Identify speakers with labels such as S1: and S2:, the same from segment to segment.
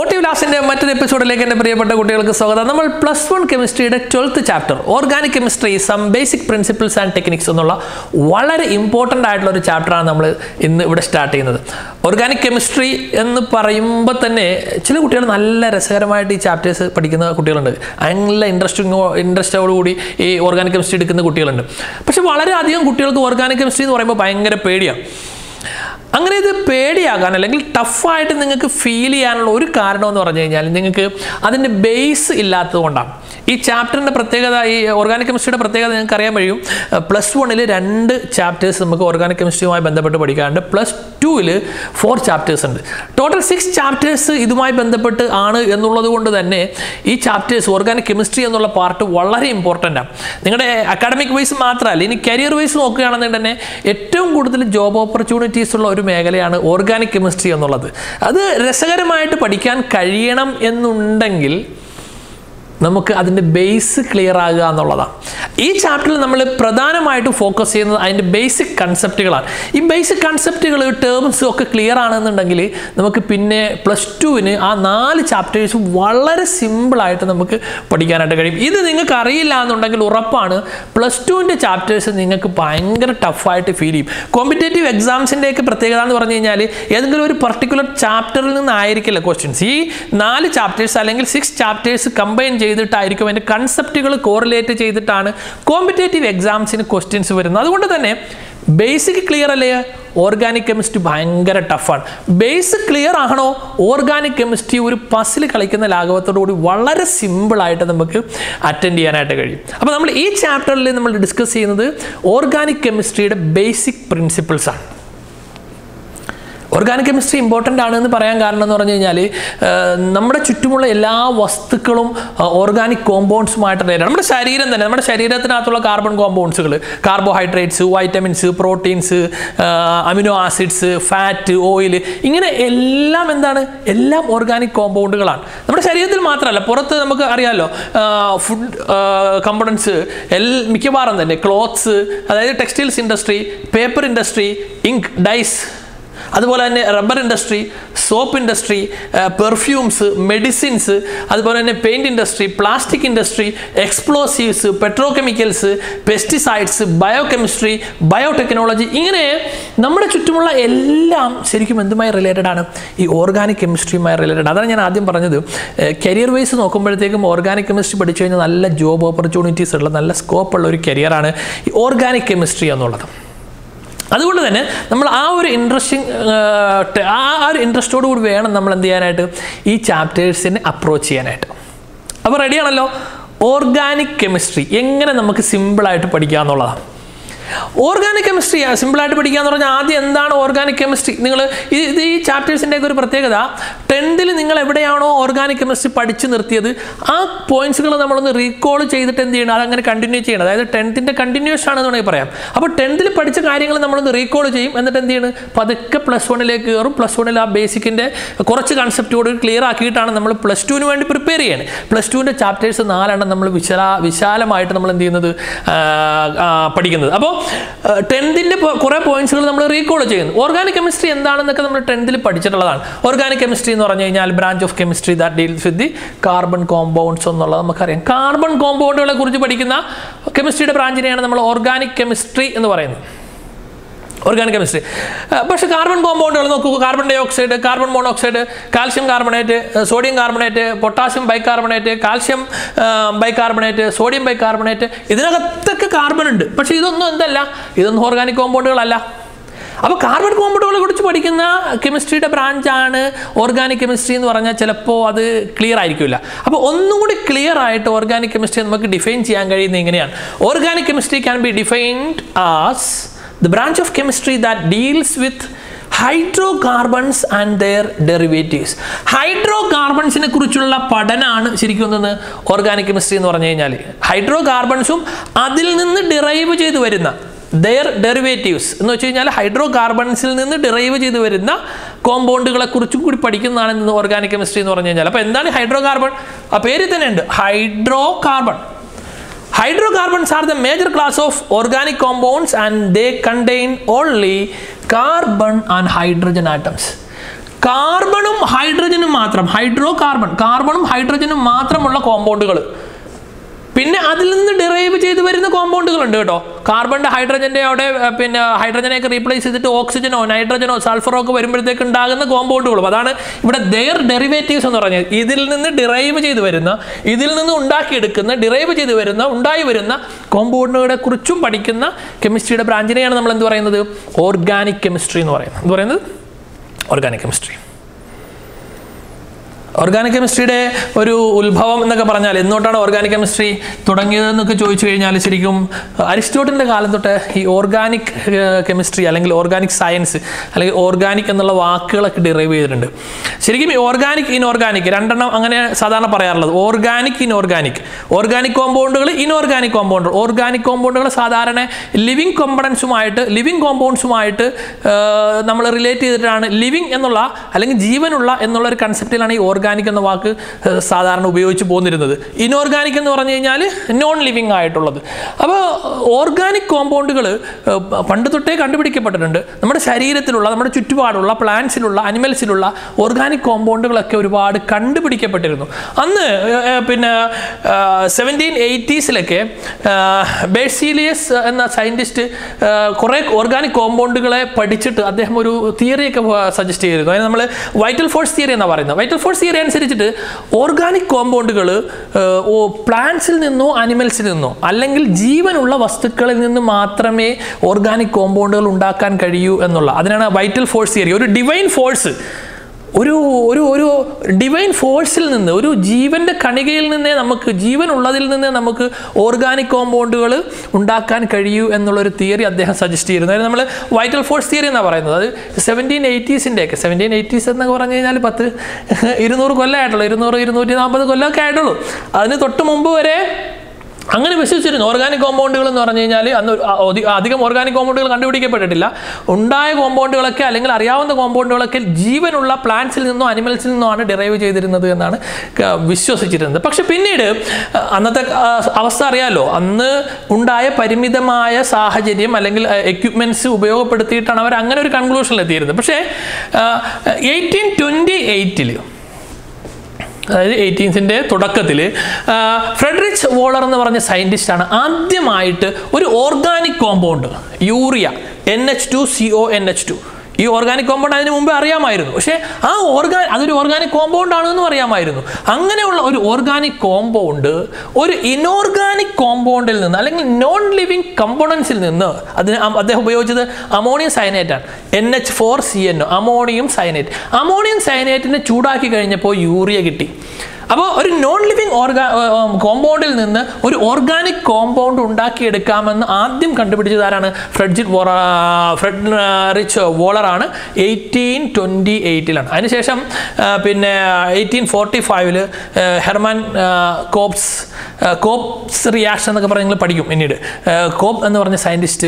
S1: Motive ലാസിന്റെ മറ്റൊരു എപ്പിസോഡിലേക്ക് എൻ്റെ പ്രിയപ്പെട്ട കുട്ടികൾക്ക് സ്വാഗതം നമ്മൾ പ്ലസ് വൺ കെമിസ്ട്രിയുടെ twelfth chapter organic chemistry some basic principles and techniques എന്നുള്ള വളരെ ഇമ്പോർട്ടൻ്റ് ആയിട്ടുള്ള ഒരു ചാപ്റ്ററാണ് നമ്മൾ ഇന്ന് ഇവിടെ സ്റ്റാർട്ട് ചെയ്യുന്നത് ഓർഗാനിക് കെമിസ്ട്രി എന്ന് പറയുമ്പോൾ തന്നെ ചില കുട്ടികൾ നല്ല രസകരമായിട്ട് ഈ ചാപ്റ്റേഴ്സ് പഠിക്കുന്ന കുട്ടികളുണ്ട് നല്ല ഇൻട്രസ്റ്റിംഗ് ഇൻട്രസ്റ്റോടുകൂടി ഈ ഓർഗാനിക് കെമിസ്ട്രി എടുക്കുന്ന കുട്ടികളുണ്ട് പക്ഷെ വളരെയധികം കുട്ടികൾക്ക് ഓർഗാനിക് കെമിസ്ട്രി എന്ന് പറയുമ്പോൾ ഭയങ്കര പേടിയാണ് അങ്ങനെ ഇത് പേടിയാകാൻ അല്ലെങ്കിൽ ടഫായിട്ട് നിങ്ങൾക്ക് ഫീൽ ചെയ്യാനുള്ള ഒരു കാരണം എന്ന് പറഞ്ഞു കഴിഞ്ഞാൽ നിങ്ങൾക്ക് അതിൻ്റെ ബേസ് ഇല്ലാത്തത് കൊണ്ടാണ് ഈ ചാപ്റ്ററിൻ്റെ പ്രത്യേകത ഈ ഓർഗാനിക് കെമിസ്ട്രിയുടെ പ്രത്യേകത നിങ്ങൾക്ക് അറിയാൻ കഴിയും പ്ലസ് വണ്ണിൽ രണ്ട് ചാപ്റ്റേഴ്സ് നമുക്ക് ഓർഗാനിക് കെമിസ്ട്രിയുമായി ബന്ധപ്പെട്ട് പഠിക്കാറുണ്ട് പ്ലസ് ടുവിൽ ഫോർ ചാപ്റ്റേഴ്സ് ഉണ്ട് ടോട്ടൽ സിക്സ് ചാപ്റ്റേഴ്സ് ഇതുമായി ബന്ധപ്പെട്ട് ആണ് എന്നുള്ളത് കൊണ്ട് തന്നെ ഈ ചാപ്റ്റേഴ്സ് ഓർഗാനിക് കെമിസ്ട്രി എന്നുള്ള പാർട്ട് വളരെ ഇമ്പോർട്ടൻ്റ് ആണ് നിങ്ങളുടെ അക്കാഡമിക് വൈസ് മാത്രമല്ല ഇനി കരിയർ വൈസ് നോക്കുകയാണെന്നുണ്ടെങ്കിൽ തന്നെ ഏറ്റവും കൂടുതൽ ജോബ് ഓപ്പർച്യൂണിറ്റീസ് ഉള്ള ഒരു മേഖലയാണ് ഓർഗാനിക് കെമിസ്ട്രി എന്നുള്ളത് അത് രസകരമായിട്ട് പഠിക്കാൻ കഴിയണം എന്നുണ്ടെങ്കിൽ നമുക്ക് അതിൻ്റെ ബേസ് ക്ലിയർ ആകുക എന്നുള്ളതാണ് ഈ ചാപ്റ്ററിൽ നമ്മൾ പ്രധാനമായിട്ടും ഫോക്കസ് ചെയ്യുന്നത് അതിൻ്റെ ബേസിക് കൺസെപ്റ്റുകളാണ് ഈ ബേസിക് കൺസെപ്റ്റുകൾ ടേംസും ഒക്കെ ക്ലിയർ ആണെന്നുണ്ടെങ്കിൽ നമുക്ക് പിന്നെ പ്ലസ് ടുവിന് ആ നാല് ചാപ്റ്റേഴ്സും വളരെ സിമ്പിളായിട്ട് നമുക്ക് പഠിക്കാനായിട്ട് കഴിയും ഇത് നിങ്ങൾക്ക് അറിയില്ല എന്നുണ്ടെങ്കിൽ ഉറപ്പാണ് പ്ലസ് ടുവിൻ്റെ ചാപ്റ്റേഴ്സ് നിങ്ങൾക്ക് ഭയങ്കര ടഫായിട്ട് ഫീൽ ചെയ്യും കോമ്പറ്റേറ്റീവ് എക്സാംസിൻ്റെയൊക്കെ പ്രത്യേകത എന്ന് പറഞ്ഞു കഴിഞ്ഞാൽ ഏതെങ്കിലും ഒരു പർട്ടിക്കുലർ ചാപ്റ്ററിൽ നിന്നായിരിക്കില്ല ക്വസ്റ്റ്യൻസ് ഈ നാല് ചാപ്റ്റേഴ്സ് അല്ലെങ്കിൽ സിക്സ് ചാപ്റ്റേഴ്സ് കമ്പൈൻ ചെയ്തിട്ടായിരിക്കും അതിൻ്റെ കൺസെപ്റ്റുകൾ കോറിലേറ്റ് ചെയ്തിട്ടാണ് കോമ്പറ്റേറ്റീവ് എക്സാംസിന് ക്വസ്റ്റ്യൻസ് വരുന്നത് അതുകൊണ്ട് തന്നെ ബേസിക് ക്ലിയർ അല്ലേ ഓർഗാനിക് കെമിസ്ട്രി ഭയങ്കര ടഫാണ് ബേസ് ക്ലിയർ ആണോ ഓർഗാനിക് കെമിസ്ട്രി ഒരു പസിൽ കളിക്കുന്ന ലാഘവത്തോടുകൂടി വളരെ സിമ്പിളായിട്ട് നമുക്ക് അറ്റൻഡ് ചെയ്യാനായിട്ട് കഴിയും അപ്പോൾ നമ്മൾ ഈ ചാപ്റ്ററിൽ നമ്മൾ ഡിസ്കസ് ചെയ്യുന്നത് ഓർഗാനിക് കെമിസ്ട്രിയുടെ ബേസിക് പ്രിൻസിപ്പിൾസ് ആണ് ഓർഗാനിക് കെമിസ്ട്രി ഇമ്പോർട്ടൻ്റ് ആണ് എന്ന് പറയാൻ കാരണം എന്ന് പറഞ്ഞു കഴിഞ്ഞാൽ നമ്മുടെ ചുറ്റുമുള്ള എല്ലാ വസ്തുക്കളും ഓർഗാനിക് കോമ്പൗണ്ട്സുമായിട്ട് റിലേറ്റഡ് നമ്മുടെ ശരീരം തന്നെ നമ്മുടെ ശരീരത്തിനകത്തുള്ള കാർബൺ കോമ്പൗണ്ട്സുകൾ carbohydrates vitamins proteins amino acids fat oil ഇങ്ങനെ എല്ലാം എന്താണ് എല്ലാം ഓർഗാനിക് കോമ്പൗണ്ടുകളാണ് നമ്മുടെ ശരീരത്തിൽ മാത്രമല്ല പുറത്ത് നമുക്ക് അറിയാമല്ലോ ഫുഡ് കമ്പണൻസ് എൽ മിക്കവാറും തന്നെ ക്ലോത്ത്സ് അതായത് textiles industry paper industry ink dyes അതുപോലെ തന്നെ rubber industry soap industry perfumes medicines അതുപോലെ തന്നെ paint industry plastic industry explosives petrochemicals pesticides biochemistry biotechnology ഇങ്ങനെ നമ്മുടെ ചുറ്റുമുള്ള എല്ലാം ശരിക്കും എന്തുമായി റിലേറ്റഡ് ആണ് ഈ ഓർഗാനിക് കെമിസ്ട്രിയുമായി റിലേറ്റഡ് അതാണ് ഞാൻ ആദ്യം പറഞ്ഞത് കരിയർ വൈസ് നോക്കുമ്പോഴത്തേക്കും ഓർഗാനിക് കെമിസ്ട്രി പഠിച്ചു കഴിഞ്ഞാൽ നല്ല ജോബ് ഓപ്പർച്യൂണിറ്റീസ് ഉള്ള നല്ല സ്കോപ്പ് ഉള്ള ഒരു കരിയറാണ് ഈ ഓർഗാനിക് കെമിസ്ട്രി എന്നുള്ളത് അതുകൊണ്ട് തന്നെ നമ്മൾ ആ ഒരു ഇൻട്രസ്റ്റിംഗ് ആ ഒരു ഇൻട്രസ്റ്റോട് കൂടി വേണം നമ്മൾ എന്ത് ചെയ്യാനായിട്ട് ഈ ചാപ്റ്റേഴ്സിനെ അപ്രോച്ച് ചെയ്യാനായിട്ട് അപ്പോൾ റെഡിയാണല്ലോ ഓർഗാനിക് കെമിസ്ട്രി എങ്ങനെ നമുക്ക് സിമ്പിളായിട്ട് പഠിക്കുക എന്നുള്ളതാണ് ഓർഗാനിക് കെമിസ്ട്രി സിമ്പിളായിട്ട് പഠിക്കുക എന്ന് പറഞ്ഞാൽ ആദ്യം എന്താണ് ഓർഗാനിക് കെമിസ്ട്രി നിങ്ങൾ ഇത് ഈ ചാപ്റ്റേഴ്സിൻ്റെ ഒക്കെ ഒരു പ്രത്യേകത ടെൻത്തിൽ നിങ്ങൾ എവിടെയാണോ ഓർഗാനിക് കെമിസ്ട്രി പഠിച്ചു നിർത്തിയത് ആ പോയിന്റ്സുകൾ നമ്മളൊന്ന് റീകോൾ ചെയ്തിട്ട് എന്ത് ചെയ്യണം അതങ്ങനെ കണ്ടിന്യൂ ചെയ്യണം അതായത് ടെൻത്തിൻ്റെ കണ്ടിന്യൂഷൻ ആണെന്ന് വേണമെങ്കിൽ പറയാം അപ്പോൾ ടെൻത്തിൽ പഠിച്ച കാര്യങ്ങൾ നമ്മളൊന്ന് റീകോൾ ചെയ്യും എന്നിട്ട് എന്ത് ചെയ്യണം പതുക്കെ പ്ലസ് വണ്ണിലേക്ക് കയറും പ്ലസ് വണ്ണിൽ ആ ബേസിക്കിൻ്റെ കുറച്ച് കൺസെപ്റ്റോട് ക്ലിയർ ആക്കിയിട്ടാണ് നമ്മൾ പ്ലസ് ടുവിന് വേണ്ടി പ്രിപ്പയർ ചെയ്യണത് പ്ലസ് ടുവിൻ്റെ ചാപ്റ്റേഴ്സ് നാലെണ്ണം നമ്മൾ വിശാല വിശാലമായിട്ട് നമ്മൾ എന്ത് ചെയ്യുന്നത് പഠിക്കുന്നത് അപ്പോൾ ടെൻത്തിൻ്റെ കുറേ പോയിന്റ്സുകൾ നമ്മൾ റീകോൾ ചെയ്യുന്നു ഓർഗാനിക് കെമിസ്ട്രി എന്താണെന്നൊക്കെ നമ്മൾ ടെൻത്തിൽ പഠിച്ചിട്ടുള്ളതാണ് ഓർഗാനിക് കെമിസ്ട്രി എന്ന് പറഞ്ഞു കഴിഞ്ഞാൽ branch of chemistry that deals with the carbon compounds എന്നുള്ളത് നമുക്കറിയാം കാർബൺ കോമ്പൗണ്ടുകളെ കുറിച്ച് പഠിക്കുന്ന കെമിസ്ട്രിയുടെ ബ്രാഞ്ചിനെയാണ് നമ്മൾ ഓർഗാനിക് കെമിസ്ട്രി എന്ന് പറയുന്നത് ഓർഗാനിക് കെമിസ്ട്രി പക്ഷേ കാർബൺ കോമ്പൗണ്ടുകൾ നോക്കൂ carbon dioxide carbon monoxide calcium carbonate sodium carbonate potassium bicarbonate calcium bicarbonate sodium bicarbonate ഇതിനകത്തൊക്കെ കാർബൺ ഉണ്ട് പക്ഷേ ഇതൊന്നും എന്തല്ല ഇതൊന്നും ഓർഗാനിക് കോമ്പൗണ്ടുകളല്ല അപ്പോൾ കാർബൺ കോമ്പൗണ്ടുകളെ കുറിച്ച് പഠിക്കുന്ന കെമിസ്ട്രിയുടെ ബ്രാഞ്ചാണ് ഓർഗാനിക് കെമിസ്ട്രി എന്ന് പറഞ്ഞാൽ ചിലപ്പോൾ അത് ക്ലിയർ ആയിരിക്കില്ല അപ്പോൾ ഒന്നും കൂടി ക്ലിയർ ആയിട്ട് ഓർഗാനിക് കെമിസ്ട്രി നമുക്ക് ഡിഫൈൻ ചെയ്യാൻ കഴിയുന്നത് എങ്ങനെയാണ് organic chemistry can be defined as the branch of chemistry that deals with hydrocarbons and their derivatives ഹൈഡ്രോകാർബൺസിനെ കുറിച്ചുള്ള പഠനമാണ് ശരിക്കും എന്തെന്ന് ഓർഗാനിക് കെമിസ്ട്രി എന്ന് പറഞ്ഞു കഴിഞ്ഞാൽ ഹൈഡ്രോകാർബൺസും അതിൽ നിന്ന് ഡിറൈവ് ചെയ്ത് വരുന്ന ദെയർ ഡെറിവേറ്റീവ്സ് എന്ന് വെച്ച് കഴിഞ്ഞാൽ ഹൈഡ്രോ കാർബൺസിൽ നിന്ന് ഡിറൈവ് ചെയ്ത് വരുന്ന കോമ്പൗണ്ടുകളെ കുറിച്ചും കൂടി പഠിക്കുന്നതാണ് ഇന്ന് ഓർഗാനിക് കെമിസ്ട്രി എന്ന് പറഞ്ഞു കഴിഞ്ഞാൽ അപ്പോൾ എന്താണ് ഹൈഡ്രോ കാർബൺ ആ പേരിൽ തന്നെ ഉണ്ട് hydro carbon Hydrocarbons are the major class of organic compounds and they contain only carbon and hydrogen atoms. കാർബണും ഹൈഡ്രജനും മാത്രം ഹൈഡ്രോ കാർബൺ കാർബണും ഹൈഡ്രജനും മാത്രമുള്ള കോമ്പൗണ്ടുകൾ പിന്നെ അതിൽ നിന്ന് ഡിറൈവ് ചെയ്ത് വരുന്ന കോമ്പൗണ്ടുകൾ ഉണ്ട് കേട്ടോ കാർബണിന്റെ ഹൈഡ്രജന്റെ അവിടെ അഹ് പിന്നെ ഹൈഡ്രജനെയൊക്കെ റീപ്ലേസ് ചെയ്തിട്ട് ഓക്സിജനോ നൈട്രജനോ സൾഫറോ ഒക്കെ വരുമ്പോഴത്തേക്ക് ഉണ്ടാകുന്ന കോമ്പൗണ്ടുകളും അതാണ് ഇവിടെ ദെയർ ഡെറിവേറ്റീവ്സ് എന്ന് പറഞ്ഞത് ഇതിൽ നിന്ന് ഡിറൈവ് ചെയ്ത് വരുന്ന ഇതിൽ നിന്ന് ഉണ്ടാക്കിയെടുക്കുന്ന ഡിറൈവ് ചെയ്ത് വരുന്ന ഉണ്ടായി വരുന്ന കോമ്പൗണ്ടുകളെ കുറിച്ചും പഠിക്കുന്ന കെമിസ്ട്രിയുടെ ബ്രാഞ്ചിനെയാണ് നമ്മൾ എന്ത് പറയുന്നത് ഓർഗാനിക് കെമിസ്ട്രി എന്ന് പറയുന്നത് എന്ത് പറയുന്നത് ഓർഗാനിക് കെമിസ്ട്രി ഓർഗാനിക് കെമിസ്ട്രിയുടെ ഒരു ഉത്ഭവം എന്നൊക്കെ പറഞ്ഞാൽ എന്നോട്ടാണ് ഓർഗാനിക് കെമിസ്ട്രി തുടങ്ങിയതെന്നൊക്കെ ചോദിച്ചു കഴിഞ്ഞാൽ ശരിക്കും അരിസ്റ്റോട്ടലിൻ്റെ കാലം തൊട്ട് ഈ ഓർഗാനിക് കെമിസ്ട്രി അല്ലെങ്കിൽ ഓർഗാനിക് സയൻസ് അല്ലെങ്കിൽ ഓർഗാനിക് എന്നുള്ള വാക്കുകളൊക്കെ ഡിറൈവ് ചെയ്തിട്ടുണ്ട് ശരിക്കും ഈ ഓർഗാനിക് ഇൻഓർഗാനിക് രണ്ടെണ്ണം അങ്ങനെ സാധാരണ പറയാറുള്ളത് ഓർഗാനിക് ഇൻഓർഗാനിക് ഓർഗാനിക് കോമ്പൗണ്ടുകൾ ഇൻഓർഗാനിക് കോമ്പൗണ്ടുകൾ ഓർഗാനിക് കോമ്പൗണ്ടുകൾ സാധാരണ ലിവിങ് കോമ്പണൻസുമായിട്ട് ലിവിങ് കോമ്പൗണ്ട്സുമായിട്ട് നമ്മൾ റിലേറ്റ് ചെയ്തിട്ടാണ് ലിവിങ് എന്നുള്ള അല്ലെങ്കിൽ ജീവനുള്ള എന്നുള്ള ഒരു കൺസെപ്റ്റിലാണ് ഈ ഓർഗാനിക് എന്ന വാക്ക് ഏഹ്, സാധാരണ ഉപയോഗിച്ച് പോന്നിരുന്നത് ഇനോർഗാനിക് എന്ന് പറഞ്ഞു കഴിഞ്ഞാൽ നോൺ ലിവിങ് ആയിട്ടുള്ളത് അപ്പോൾ ഓർഗാനിക് കോമ്പൗണ്ടുകൾ പണ്ട് തൊട്ടേ കണ്ടുപിടിക്കപ്പെട്ടിട്ടുണ്ട് നമ്മുടെ ശരീരത്തിലുള്ള നമ്മുടെ ചുറ്റുപാടുള്ള പ്ലാന്റ്സിലുള്ള അനിമൽസിലുള്ള ഓർഗാനിക് കോമ്പൗണ്ടുകളൊക്കെ ഒരുപാട് കണ്ടുപിടിക്കപ്പെട്ടിരുന്നു അന്ന് ഏഹ്, ഏഹ്, പിന്നെ സെവൻറ്റീൻ എയ്റ്റീസിലൊക്കെ ബേസീലിയസ് എന്ന സയൻറ്റിസ്റ്റ് കുറേ ഓർഗാനിക് കോമ്പൗണ്ടുകളെ പഠിച്ചിട്ട് അദ്ദേഹം ഒരു തിയറിയൊക്കെ സജസ്റ്റ് ചെയ്തിരുന്നു അതിന് നമ്മൾ വൈറ്റൽ ഫോഴ്സ് തിയറി എന്നാണ് പറയുന്നത് വൈറ്റൽ ഫോഴ്സ് തിയറി അനുസരിച്ചിട്ട് ഓർഗാനിക് കോമ്പൗണ്ടുകൾ പ്ലാന്റ്സിൽ നിന്നോ അനിമൽസിൽ നിന്നോ അല്ലെങ്കിൽ ജീവനുള്ള വസ്തുക്കളിൽ നിന്ന് മാത്രമേ ഓർഗാനിക് കോമ്പൗണ്ടുകൾ ഉണ്ടാക്കാൻ കഴിയൂ എന്നുള്ള അതിനാണ് വൈറ്റൽ ഫോഴ്സ് തിയറി ഒരു ഡിവൈൻ ഫോഴ്സ് ഒരു ഒരു ഒരു ഡിവൈൻ ഫോഴ്സിൽ നിന്ന് ഒരു ജീവന്റെ കണികയിൽ നിന്നേ നമുക്ക് ജീവൻ ഉള്ളതിൽ നിന്നേ നമുക്ക് ഓർഗാനിക് കോമ്പൗണ്ടുകൾ ഉണ്ടാക്കാൻ കഴിയൂ എന്നുള്ളൊരു തിയറി അദ്ദേഹം സജസ്റ്റ് ചെയ്യുന്നു അതായത് നമ്മൾ വൈറ്റൽ ഫോഴ്സ് തിയറി എന്നാണ് പറയുന്നത് അത് സെവൻറ്റീൻ എയ്റ്റീസിൻ്റെ ഒക്കെ സെവൻറ്റീൻ എയ്റ്റീസ് എന്നൊക്കെ പറഞ്ഞു കഴിഞ്ഞാൽ പത്ത് ഇരുന്നൂറ് കൊല്ലമായിട്ടുള്ളൂ ഇരുന്നൂറ് ഇരുന്നൂറ്റി നാൽപ്പത് കൊല്ലമൊക്കെ ആയിട്ടുള്ളൂ അതിന് തൊട്ട് മുമ്പ് വരെ അങ്ങനെ വിശ്വസിച്ചിരുന്നു ഓർഗാനിക് കോമ്പൗണ്ടുകൾ എന്ന് പറഞ്ഞു കഴിഞ്ഞാൽ അന്ന് ഒരു അ- അധി- അധികം ഓർഗാനിക് കോമ്പൗണ്ടുകൾ കണ്ടുപിടിക്കപ്പെട്ടിട്ടില്ല ഉണ്ടായ കോമ്പൗണ്ടുകളൊക്കെ അല്ലെങ്കിൽ അറിയാവുന്ന കോമ്പൗണ്ടുകളൊക്കെ ജീവനുള്ള പ്ലാന്റ്സിൽ നിന്നോ അനിമൽസിൽ നിന്നോ ആണ് ഡിറൈവ് ചെയ്തിരുന്നത് എന്നാണ് ക- വിശ്വസിച്ചിരുന്നത് പക്ഷെ പിന്നീട് അഹ് അന്നത്തെ ആ, അവസ്ഥ അറിയാലോ അന്ന് ഉണ്ടായ പരിമിതമായ സാഹചര്യം അല്ലെങ്കിൽ എക്യുപ്മെന്റ്സ് ഉപയോഗപ്പെടുത്തിയിട്ടാണ് അവർ അങ്ങനെ ഒരു കൺക്ലൂഷനിൽ എത്തിയിരുന്നത് പക്ഷേ എയ്റ്റീൻ ട്വൻറ്റി എയ്റ്റിൽ അതായത് എയ്റ്റീൻസിൻ്റെ തുടക്കത്തിൽ ഫ്രെഡറിച്ച് വോളർ എന്ന് പറഞ്ഞ സയൻറ്റിസ്റ്റാണ് ആദ്യമായിട്ട് ഒരു organic compound urea N H two C O N H two ഈ ഓർഗാനിക് കോമ്പൗണ്ട് അതിന് മുമ്പേ അറിയാമായിരുന്നു പക്ഷേ ആ ഓർഗാ അതൊരു ഓർഗാനിക് കോമ്പൗണ്ട് ആണെന്നും അറിയാമായിരുന്നു അങ്ങനെയുള്ള ഒരു ഓർഗാനിക് കോമ്പൗണ്ട് ഒരു ഇനോർഗാനിക് കോമ്പൗണ്ടിൽ നിന്ന് അല്ലെങ്കിൽ നോൺ ലിവിങ് കമ്പോണൻസിൽ നിന്ന് അതിന് അം- അദ്ദേഹം ഉപയോഗിച്ചത് അമോണിയം സയനേറ്റ് ആണ് N H four C N ammonium cyanate ammonium സയനേറ്റിനെ ചൂടാക്കി കഴിഞ്ഞപ്പോൾ യൂറിയ കിട്ടി അപ്പോൾ ഒരു നോൺ ലിവിങ് ഓർഗാ കോമ്പൗണ്ടിൽ നിന്ന് ഒരു ഓർഗാനിക് കോമ്പൗണ്ട് ഉണ്ടാക്കിയെടുക്കാമെന്ന് ആദ്യം കണ്ടുപിടിച്ചത് ആരാണ് ഫ്രെഡ്ജിറ്റ് വോറ ഫ്രെഡ് റിച്ച് വോളറാണ് എയ്റ്റീൻ ട്വൻറ്റി എയ്റ്റിലാണ് അതിനുശേഷം ആ, പിന്നെ എയ്റ്റീൻ ഫോർട്ടി ഫൈവില് ഹെർമാൻ ആ, കോപ്സ് ആ, കോപ്സ് റിയാക്ഷൻ എന്നൊക്കെ പറഞ്ഞ് നിങ്ങൾ പഠിക്കും പിന്നീട് ആ, കോപ്പ് എന്ന് പറഞ്ഞ സയൻറ്റിസ്റ്റ്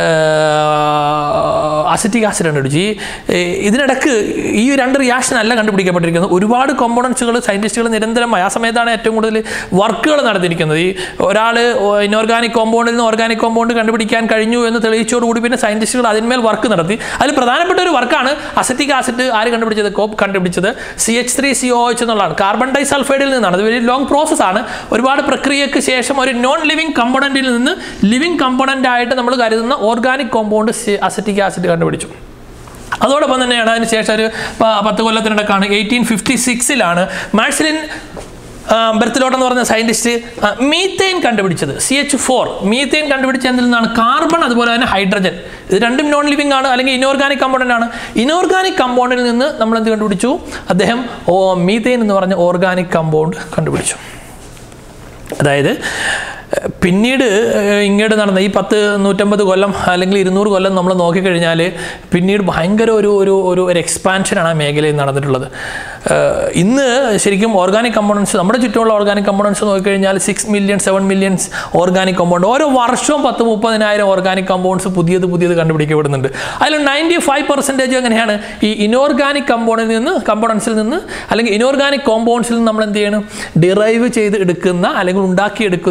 S1: അസിറ്റിക് ആസിഡ് കണ്ടുപിടിച്ചു ഈ ഈ ഇതിനിടക്ക് ഈ രണ്ട് റിയാക്ഷൻ അല്ല കണ്ടുപിടിക്കപ്പെട്ടിരിക്കുന്നത് ഒരുപാട് കോമ്പണൻസുകൾ സയൻറ്റിസ്റ്റുകൾ നിരന്തരമായി ആ സമയത്താണ് ഏറ്റവും കൂടുതൽ വർക്കുകൾ നടത്തിയിരിക്കുന്നത് ഈ ഒരാൾ ഇനോർഗാനിക് കോമ്പൗണ്ടിൽ നിന്ന് ഓർഗാനിക് കോമ്പൗണ്ട് കണ്ടുപിടിക്കാൻ കഴിഞ്ഞു എന്ന് തെളിയിച്ചതോടുകൂടി പിന്നെ സയൻറ്റിസ്റ്റുകൾ അതിന്മേൽ വർക്ക് നടത്തി അതിൽ പ്രധാനപ്പെട്ട ഒരു വർക്കാണ് അസറ്റിക് ആസിഡ് ആര് കണ്ടുപിടിച്ചത് കോപ്പ് കണ്ടുപിടിച്ചത് C H three C O H എന്നുള്ളതാണ് കാർബൺ ഡൈ സൾഫൈഡിൽ നിന്നാണ് അത് വലിയ ലോങ് പ്രോസസ്സാണ് ഒരുപാട് പ്രക്രിയയ്ക്ക് ശേഷം ഒരു നോൺ ലിവിങ് കമ്പോണൻറ്റിൽ നിന്ന് ലിവിങ് കമ്പോണൻ്റ് ആയിട്ട് നമ്മൾ കരുതുന്ന ഓർഗാനിക് കോമ്പൗണ്ട് അസറ്റിക് ആസിഡ് കണ്ടുപിടിച്ചു അതോടൊപ്പം തന്നെയാണ് അതിന് ശേഷം ഒരു പ- പത്ത് കൊല്ലത്തിനിടക്കാണ് എയ്റ്റീൻ ഫിഫ്റ്റി സിക്സിലാണ് മാർസിലിൻ ബെർത്തിലോട്ട് എന്ന് പറഞ്ഞ സയൻറ്റിസ്റ്റ് മീത്തേൻ കണ്ടുപിടിച്ചത് സി എച്ച് ഫോർ മീത്തേൻ കണ്ടുപിടിച്ച എന്തിൽ നിന്നാണ് കാർബൺ അതുപോലെ തന്നെ ഹൈഡ്രജൻ ഇത് രണ്ടും നോൺ ലിവിങ് ആണ് അല്ലെങ്കിൽ ഇനോർഗാനിക് കമ്പോണൻ്റ് ആണ് ഇനോർഗാനിക് കമ്പൗണ്ടിൽ നിന്ന് നമ്മൾ എന്ത് കണ്ടുപിടിച്ചു അദ്ദേഹം ഓ മീത്തേൻ എന്ന് പറഞ്ഞ ഓർഗാനിക് കമ്പൗണ്ട് കണ്ടുപിടിച്ചു അതായത് ഏഹ്, പിന്നീട് ഏഹ്, ഇങ്ങോട്ട് നടന്ന ഈ പത്ത് നൂറ്റമ്പത് കൊല്ലം അല്ലെങ്കിൽ ഇരുന്നൂറ് കൊല്ലം നമ്മൾ നോക്കിക്കഴിഞ്ഞാൽ പിന്നീട് ഭയങ്കര ഒരു ഒരു ഒരു ഒരു എക്സ്പാൻഷനാണ് ആ മേഖലയിൽ നടന്നിട്ടുള്ളത് ഏഹ്, ഇന്ന് ശരിക്കും ഓർഗാനിക് കമ്പോണൻസ് നമ്മുടെ ചുറ്റുമുള്ള ഓർഗാനിക് കമ്പോണൻസ് നോക്കിക്കഴിഞ്ഞാൽ six million seven millions organic compound ഓരോ വർഷവും പത്ത് മുപ്പതിനായിരം ഓർഗാനിക് കമ്പൗണ്ട്സ് പുതിയത് പുതിയത് കണ്ടുപിടിക്കപ്പെടുന്നുണ്ട് അതിൽ നയൻറ്റി ഫൈവ് പെർസെൻറ്റേജ് എങ്ങനെയാണ് ഈ ഇനോർഗാനിക് കമ്പോണിൽ നിന്ന് കമ്പോണൻസിൽ നിന്ന് അല്ലെങ്കിൽ ഇനോർഗാനിക് കോമ്പൗണ്ട്സിൽ നിന്ന് നമ്മൾ എന്ത് ചെയ്യണം ഡിറൈവ് ചെയ്ത് എടുക്കുന്ന അല്ലെങ്കിൽ ഉണ്ടാക്കിയെടുക്കുന്ന ഓർഗാനിക്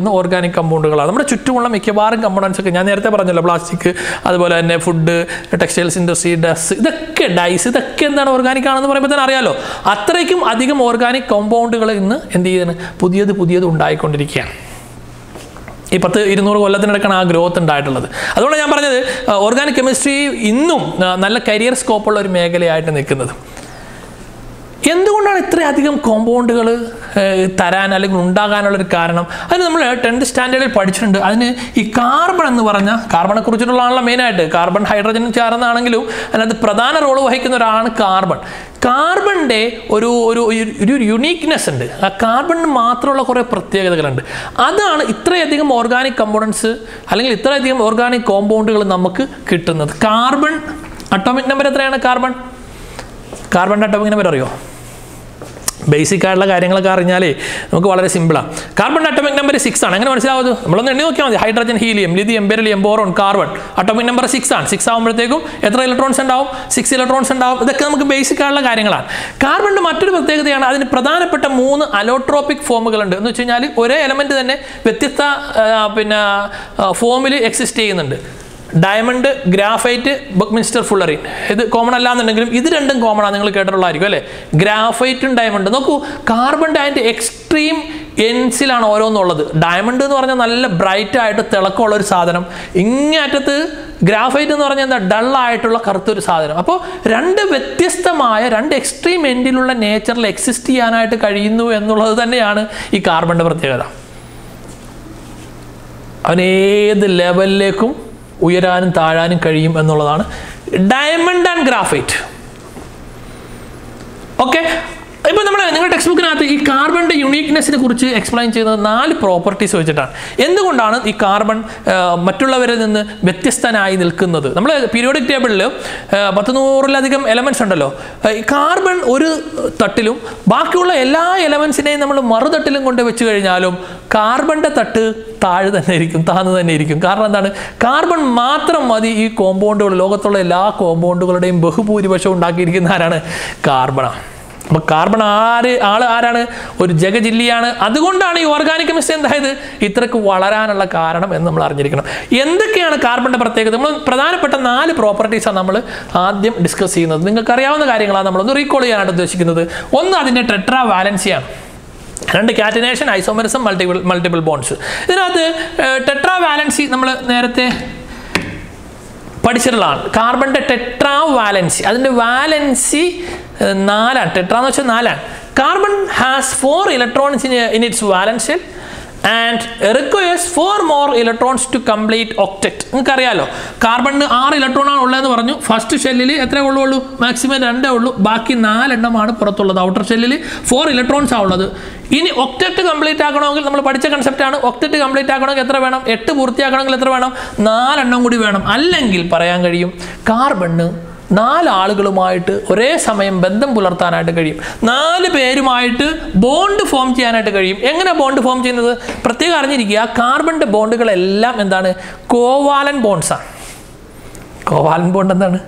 S1: ഓർഗാനിക് കമ്പൗണ്ടുകളാണ് നമ്മുടെ ചുറ്റുമുള്ള മിക്കവാറും കമ്പോണൻസ് ഒക്കെ ഞാൻ നേരത്തെ പറഞ്ഞല്ലോ പ്ലാസ്റ്റിക് അതുപോലെ തന്നെ ഫുഡ് ടെക്സ്റ്റൈൽസ് ഇൻഡസ്ട്രി ഡസ് ഇതൊക്കെ ഡൈസ് ഇതൊക്കെ എന്താണ് ഓർഗാനിക് ആണെന്ന് പറയുമ്പോൾ തന്നെ അറിയാലോ അത്രയ്ക്കും അധികം ഓർഗാനിക് കോമ്പൗണ്ടുകൾ ഇന്ന് എന്ത് ചെയ്യുന്നു പുതിയത് പുതിയത് ഉണ്ടായിക്കൊണ്ടിരിക്കുകയാണ് ഈ പത്ത് ഇരുന്നൂറ് കൊല്ലത്തിനിടക്കാണ് ആ ഗ്രോത്ത് ഉണ്ടായിട്ടുള്ളത് അതുകൊണ്ട് ഞാൻ പറഞ്ഞത് ഓർഗാനിക് കെമിസ്ട്രി ഇന്നും ആ, നല്ല കരിയർ സ്കോപ്പുള്ള ഒരു മേഖലയായിട്ട് നിൽക്കുന്നത് എന്തുകൊണ്ടാണ് ഇത്രയധികം കോമ്പൗണ്ടുകൾ തരാൻ അല്ലെങ്കിൽ ഉണ്ടാകാനുള്ള ഒരു കാരണം അതിന് നമ്മൾ ടെൻത്ത് സ്റ്റാൻഡേർഡിൽ പഠിച്ചിട്ടുണ്ട് അതിന് ഈ കാർബൺ എന്ന് പറഞ്ഞ കാർബണെ കുറിച്ചിട്ടുള്ളതാണല്ലോ മെയിനായിട്ട് കാർബൺ ഹൈഡ്രജൻ ചേർന്നാണെങ്കിലും അതിനകത്ത് പ്രധാന റോൾ വഹിക്കുന്ന ഒരാളാണ് കാർബൺ കാർബണിൻ്റെ ഒരു ഒരു ഒരു യുണീക്നെസ് ഉണ്ട് ആ കാർബണിന് മാത്രമുള്ള കുറേ പ്രത്യേകതകളുണ്ട് അതാണ് ഇത്രയധികം ഓർഗാനിക് കമ്പോണൻസ് അല്ലെങ്കിൽ ഇത്രയധികം ഓർഗാനിക് കോമ്പൗണ്ടുകൾ നമുക്ക് കിട്ടുന്നത് കാർബൺ അട്ടോമിക് നമ്പർ എത്രയാണ് കാർബൺ കാർബണിൻ്റെ അട്ടോമിക് നമ്പർ അറിയോ ബേസിക് ആയിട്ടുള്ള കാര്യങ്ങളൊക്കെ അറിഞ്ഞാലേ നമുക്ക് വളരെ സിമ്പിളാണ് കാർബണിൻ്റെ അട്ടോമിക് നമ്പർ സിക്സ് ആണ് എങ്ങനെ മനസ്സിലാവുന്നത് നമ്മളൊന്ന് എണ്ണി നോക്കിയാൽ മതി hydrogen helium lithium beryllium boron carbon atomic number six ആണ് സിക്സ് ആകുമ്പോഴത്തേക്കും എത്ര ഇലക്ട്രോൺസ് ഉണ്ടാവും സിക്സ് ഇലക്ട്രോൺസ് ഉണ്ടാവും ഇതൊക്കെ നമുക്ക് ബേസിക് ആയിട്ടുള്ള കാര്യങ്ങളാണ് കാർബണിൻ്റെ മറ്റൊരു പ്രത്യേകതയാണ് അതിന് പ്രധാനപ്പെട്ട മൂന്ന് അലോട്രോപ്പിക് ഫോമുകളുണ്ട് എന്ന് വെച്ച് കഴിഞ്ഞാൽ ഒരേ എലമെന്റ് തന്നെ വ്യത്യസ്ത ആ, പിന്നെ ഫോമിൽ എക്സിസ്റ്റ് ചെയ്യുന്നുണ്ട് ഡയമണ്ട് ഗ്രാഫൈറ്റ് ബക്മിൻസ്റ്റർ ഫുള്ളറിൻ ഇത് കോമൺ അല്ലാന്നുണ്ടെങ്കിലും ഇത് രണ്ടും കോമൺ ആണ് നിങ്ങൾ കേട്ടിട്ടുള്ളതായിരിക്കും അല്ലേ ഗ്രാഫൈറ്റും ഡയമണ്ട് നോക്കൂ കാർബണിൻ്റെ അതിൻ്റെ എക്സ്ട്രീം എൻസിലാണ് ഓരോന്നുള്ളത് ഡയമണ്ട് എന്ന് പറഞ്ഞാൽ നല്ല ബ്രൈറ്റ് ആയിട്ട് തിളക്കമുള്ള ഒരു സാധനം ഇങ്ങേറ്റത്ത് ഗ്രാഫൈറ്റ് എന്ന് പറഞ്ഞാൽ എന്താ ഡള്ളായിട്ടുള്ള കറുത്തൊരു സാധനം അപ്പോൾ രണ്ട് വ്യത്യസ്തമായ രണ്ട് എക്സ്ട്രീം എൻഡിലുള്ള നേച്ചറിൽ എക്സിസ്റ്റ് ചെയ്യാനായിട്ട് കഴിയുന്നു എന്നുള്ളത് തന്നെയാണ് ഈ കാർബണിൻ്റെ പ്രത്യേകത അവൻ ഏത് ലെവലിലേക്കും ഉയരാനും താഴാനും കഴിയും എന്നുള്ളതാണ് ഡയമണ്ട് ആൻഡ് ഗ്രാഫൈറ്റ് ഓക്കെ ഇപ്പൊ നമ്മൾ നിങ്ങളുടെ ടെക്സ്റ്റ് ബുക്കിനകത്ത് ഈ കാർബണിന്റെ യുണീക്നെസ്സിനെ കുറിച്ച് എക്സ്പ്ലെയിൻ ചെയ്യുന്നത് നാല് പ്രോപ്പർട്ടീസ് വെച്ചിട്ടാണ് എന്തുകൊണ്ടാണ് ഈ കാർബൺ ആ, മറ്റുള്ളവരിൽ നിന്ന് വ്യത്യസ്തനായി നിൽക്കുന്നത് നമ്മൾ പീരിയോഡിക് ടേബിളിൽ പത്ത് നൂറിലധികം എലമെന്റ്സ് ഉണ്ടല്ലോ ആ, ഈ കാർബൺ ഒരു തട്ടിലും ബാക്കിയുള്ള എല്ലാ എലമെന്റ്സിനെയും നമ്മൾ മറുതട്ടിലും കൊണ്ട് വെച്ച് കഴിഞ്ഞാലും കാർബണിന്റെ തട്ട് താഴെ തന്നെ ഇരിക്കും താന്ന് തന്നെ ഇരിക്കും കാരണം എന്താണ് കാർബൺ മാത്രം മതി ഈ കോമ്പൗണ്ടുകൾ ലോകത്തുള്ള എല്ലാ കോമ്പൗണ്ടുകളുടെയും ബഹുഭൂരിപക്ഷം ഉണ്ടാക്കിയിരിക്കുന്ന ആരാണ് കാർബണാണ് അപ്പൊ കാർബൺ ആര് ആള് ആരാണ് ഒരു ജഗജില്ലിയാണ് അതുകൊണ്ടാണ് ഈ ഓർഗാനിക് കെമിസ്ട്രി എന്തായത് ഇത്രക്ക് വളരാനുള്ള കാരണം എന്ന് നമ്മൾ അറിഞ്ഞിരിക്കണം എന്തൊക്കെയാണ് കാർബണിന്റെ പ്രത്യേകത നമ്മൾ പ്രധാനപ്പെട്ട നാല് പ്രോപ്പർട്ടീസാണ് നമ്മൾ ആദ്യം ഡിസ്കസ് ചെയ്യുന്നത് നിങ്ങൾക്ക് അറിയാവുന്ന കാര്യങ്ങളാണ് നമ്മളൊന്ന് റീകോൾ ചെയ്യാനായിട്ട് ഉദ്ദേശിക്കുന്നത് ഒന്ന് അതിൻ്റെ ടെട്രാ വാലൻസിയാണ് രണ്ട് catenation isomerism multiple multiple bonds ഇതിനകത്ത് ടെട്രാ വാലൻസി നമ്മൾ നേരത്തെ പഠിച്ചിട്ടുള്ളതാണ് കാർബണിൻ്റെ ടെട്രാ വാലൻസി അതിൻ്റെ വാലൻസി ഏഹ്, നാലാണ് ടെട്രാ എന്ന് വെച്ചാൽ നാലാണ് carbon has four electrons in in its valence shell and requires four more electrons to complete octet നിങ്ങൾക്ക് അറിയാലോ കാർബണിന് ആറ് ഇലക്ട്രോൺ ആണ് ഉള്ളതെന്ന് പറഞ്ഞു ഫസ്റ്റ് ഷെല്ലിൽ എത്രയേ ഉള്ളൂ ഉള്ളൂ മാക്സിമം രണ്ടേ ഉള്ളൂ ബാക്കി നാലെണ്ണമാണ് പുറത്തുള്ളത് ഔട്ടർ ഷെല്ലിൽ ഫോർ ഇലക്ട്രോൺസ് ആ ഉള്ളത് ഇനി ഒക്ടക്ട് കംപ്ലീറ്റ് ആക്കണമെങ്കിൽ നമ്മൾ പഠിച്ച കൺസെപ്റ്റാണ് ഒക്ടക്ട് കംപ്ലീറ്റ് ആക്കണമെങ്കിൽ എത്ര വേണം എട്ട് പൂർത്തിയാക്കണമെങ്കിൽ എത്ര വേണം നാലെണ്ണം കൂടി വേണം അല്ലെങ്കിൽ പറയാൻ കഴിയും കാർബണിന് നാലാളുകളുമായിട്ട് ഒരേ സമയം ബന്ധം പുലർത്താനായിട്ട് കഴിയും നാല് പേരുമായിട്ട് ബോണ്ട് ഫോം ചെയ്യാനായിട്ട് കഴിയും എങ്ങനെ ബോണ്ട് ഫോം ചെയ്യുന്നത് പ്രത്യേകം അറിഞ്ഞിരിക്കുക കാർബണിൻ്റെ ബോണ്ടുകളെല്ലാം എന്താണ് കോവാലൻ ബോൺസാണ് കോവാലൻ ബോണ്ട് എന്താണ്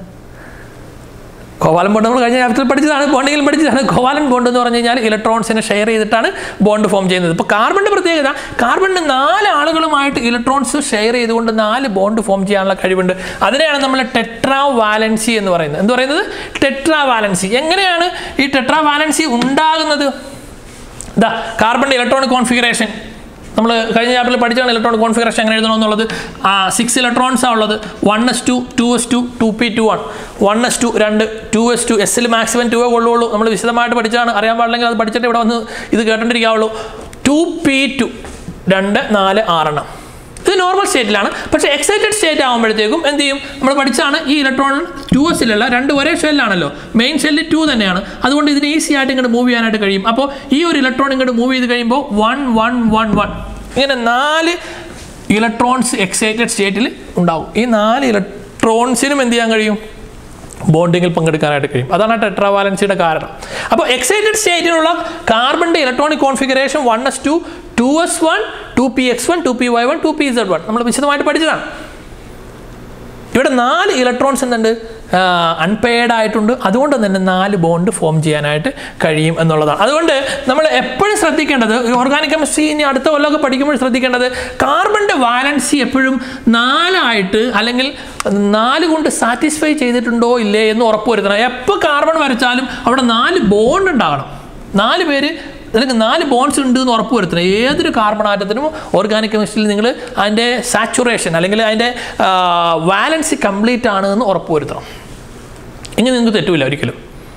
S1: കോവാലൻ ബോണ്ട് നമ്മൾ കഴിഞ്ഞ ചാപ്റ്ററിൽ പഠിച്ചതാണ് ബോണ്ടിങ്ങിൽ പഠിച്ചതാണ് കോവാലൻ ബോണ്ട് എന്ന് പറഞ്ഞു കഴിഞ്ഞാൽ ഇലക്ട്രോൺസിനെ ഷെയർ ചെയ്തിട്ടാണ് ബോണ്ട് ഫോം ചെയ്യുന്നത് ഇപ്പോൾ കാർബണിൻ്റെ പ്രത്യേകത കാർബണിന് നാല് ആളുകളുമായിട്ട് ഇലക്ട്രോൺസ് ഷെയർ ചെയ്തുകൊണ്ട് നാല് ബോണ്ട് ഫോം ചെയ്യാനുള്ള കഴിവുണ്ട് അതിനെയാണ് നമ്മൾ ടെട്രാ വാലൻസി എന്ന് പറയുന്നത് എന്ത് പറയുന്നത് ടെട്രാ വാലൻസി എങ്ങനെയാണ് ഈ ടെട്രാ വാലൻസി ഉണ്ടാകുന്നത് ഇതാ കാർബണിൻ്റെ ഇലക്ട്രോണിക് കോൺഫിഗറേഷൻ നമ്മൾ കഴിഞ്ഞ ചാപ്റ്ററിൽ പഠിച്ചാണ് ഇലക്ട്രോണിക് കോൺഫിഗറേഷൻ എങ്ങനെ എഴുതണം എന്നുള്ളത് ആ സിക്സ് ഇലക്ട്രോൺസ് ആ ഉള്ളത് one S two two S two two P two one one S two രണ്ട് ടു എസ് ടു എസ്സിൽ മാക്സിമം ടു കൊള്ളുള്ളൂ നമ്മൾ വിശദമായിട്ട് പഠിച്ചാണ് അറിയാൻ പാടില്ലെങ്കിൽ അത് പഠിച്ചിട്ട് ഇവിടെ വന്ന് ഇത് കേട്ടോണ്ടിരിക്കാവുള്ളൂ ടു പി ടു രണ്ട് നാല് ആറെണ്ണം ഇത് നോർമൽ സ്റ്റേറ്റിലാണ് പക്ഷേ എക്സൈറ്റഡ് സ്റ്റേറ്റ് ആകുമ്പോഴത്തേക്കും എന്ത് ചെയ്യും നമ്മൾ പഠിച്ചാണ് ഈ ഇലക്ട്രോൺ ടു എസിലുള്ള രണ്ട് ഒരേ ഷെല്ലാണല്ലോ മെയിൻ ഷെല്ല് ടു തന്നെയാണ് അതുകൊണ്ട് ഇതിന് ഈസി ആയിട്ട് ഇങ്ങോട്ട് മൂവ് ചെയ്യാനായിട്ട് കഴിയും അപ്പോൾ ഈ ഒരു ഇലക്ട്രോൺ ഇങ്ങോട്ട് മൂവ് ചെയ്ത് കഴിയുമ്പോൾ വൺ വൺ വൺ വൺ ഇങ്ങനെ നാല് ഇലക്ട്രോൺസ് എക്സൈറ്റഡ് സ്റ്റേറ്റിൽ ഉണ്ടാവും ഈ നാല് ഇലക്ട്രോൺസിനും എന്ത് ചെയ്യാൻ കഴിയും ബോണ്ടിങ്ങിൽ പങ്കെടുക്കാനായിട്ട് കഴിയും അതാണ് ടെട്രാവാലൻസിയുടെ കാരണം അപ്പോൾ എക്സൈറ്റഡ് സ്റ്റേറ്റിലുള്ള കാർബണിൻ്റെ electronic configuration one S two two S one two P X one two P Y one two P Z one നമ്മൾ വിശദമായിട്ട് പഠിച്ചതാണ് ഇവിടെ നാല് ഇലക്ട്രോൺസ് എന്തുണ്ട് അൺപെയ്ഡ് ആയിട്ടുണ്ട് അതുകൊണ്ട് തന്നെ നാല് ബോണ്ട് ഫോം ചെയ്യാനായിട്ട് കഴിയും എന്നുള്ളതാണ് അതുകൊണ്ട് നമ്മൾ എപ്പോഴും ശ്രദ്ധിക്കേണ്ടത് ഓർഗാനിക് കെമിസ്ട്രി ഇനി അടുത്ത കൊല്ലമൊക്കെ പഠിക്കുമ്പോൾ ശ്രദ്ധിക്കേണ്ടത് കാർബണിൻ്റെ വാലൻസി എപ്പോഴും നാലായിട്ട് അല്ലെങ്കിൽ നാല് കൊണ്ട് സാറ്റിസ്ഫൈ ചെയ്തിട്ടുണ്ടോ ഇല്ലേ എന്ന് ഉറപ്പുവരുത്തണം എപ്പോൾ കാർബൺ വരച്ചാലും അവിടെ നാല് ബോണ്ട് ഉണ്ടാകണം നാല് പേര് അല്ലെങ്കിൽ നാല് ബോൺസ് ഉണ്ട് എന്ന് ഉറപ്പ് വരുത്തണം ഏതൊരു കാർബൺ ആറ്റത്തിനും ഓർഗാനിക് കെമിസ്ട്രിയിൽ നിങ്ങൾ അതിൻ്റെ സാച്ചുറേഷൻ അല്ലെങ്കിൽ അതിൻ്റെ വാലൻസി കംപ്ലീറ്റ് ആണ് എന്ന് ഉറപ്പ് വരുത്തണം ഇനി നിങ്ങൾക്ക് തെറ്റില്ല ഒരിക്കലും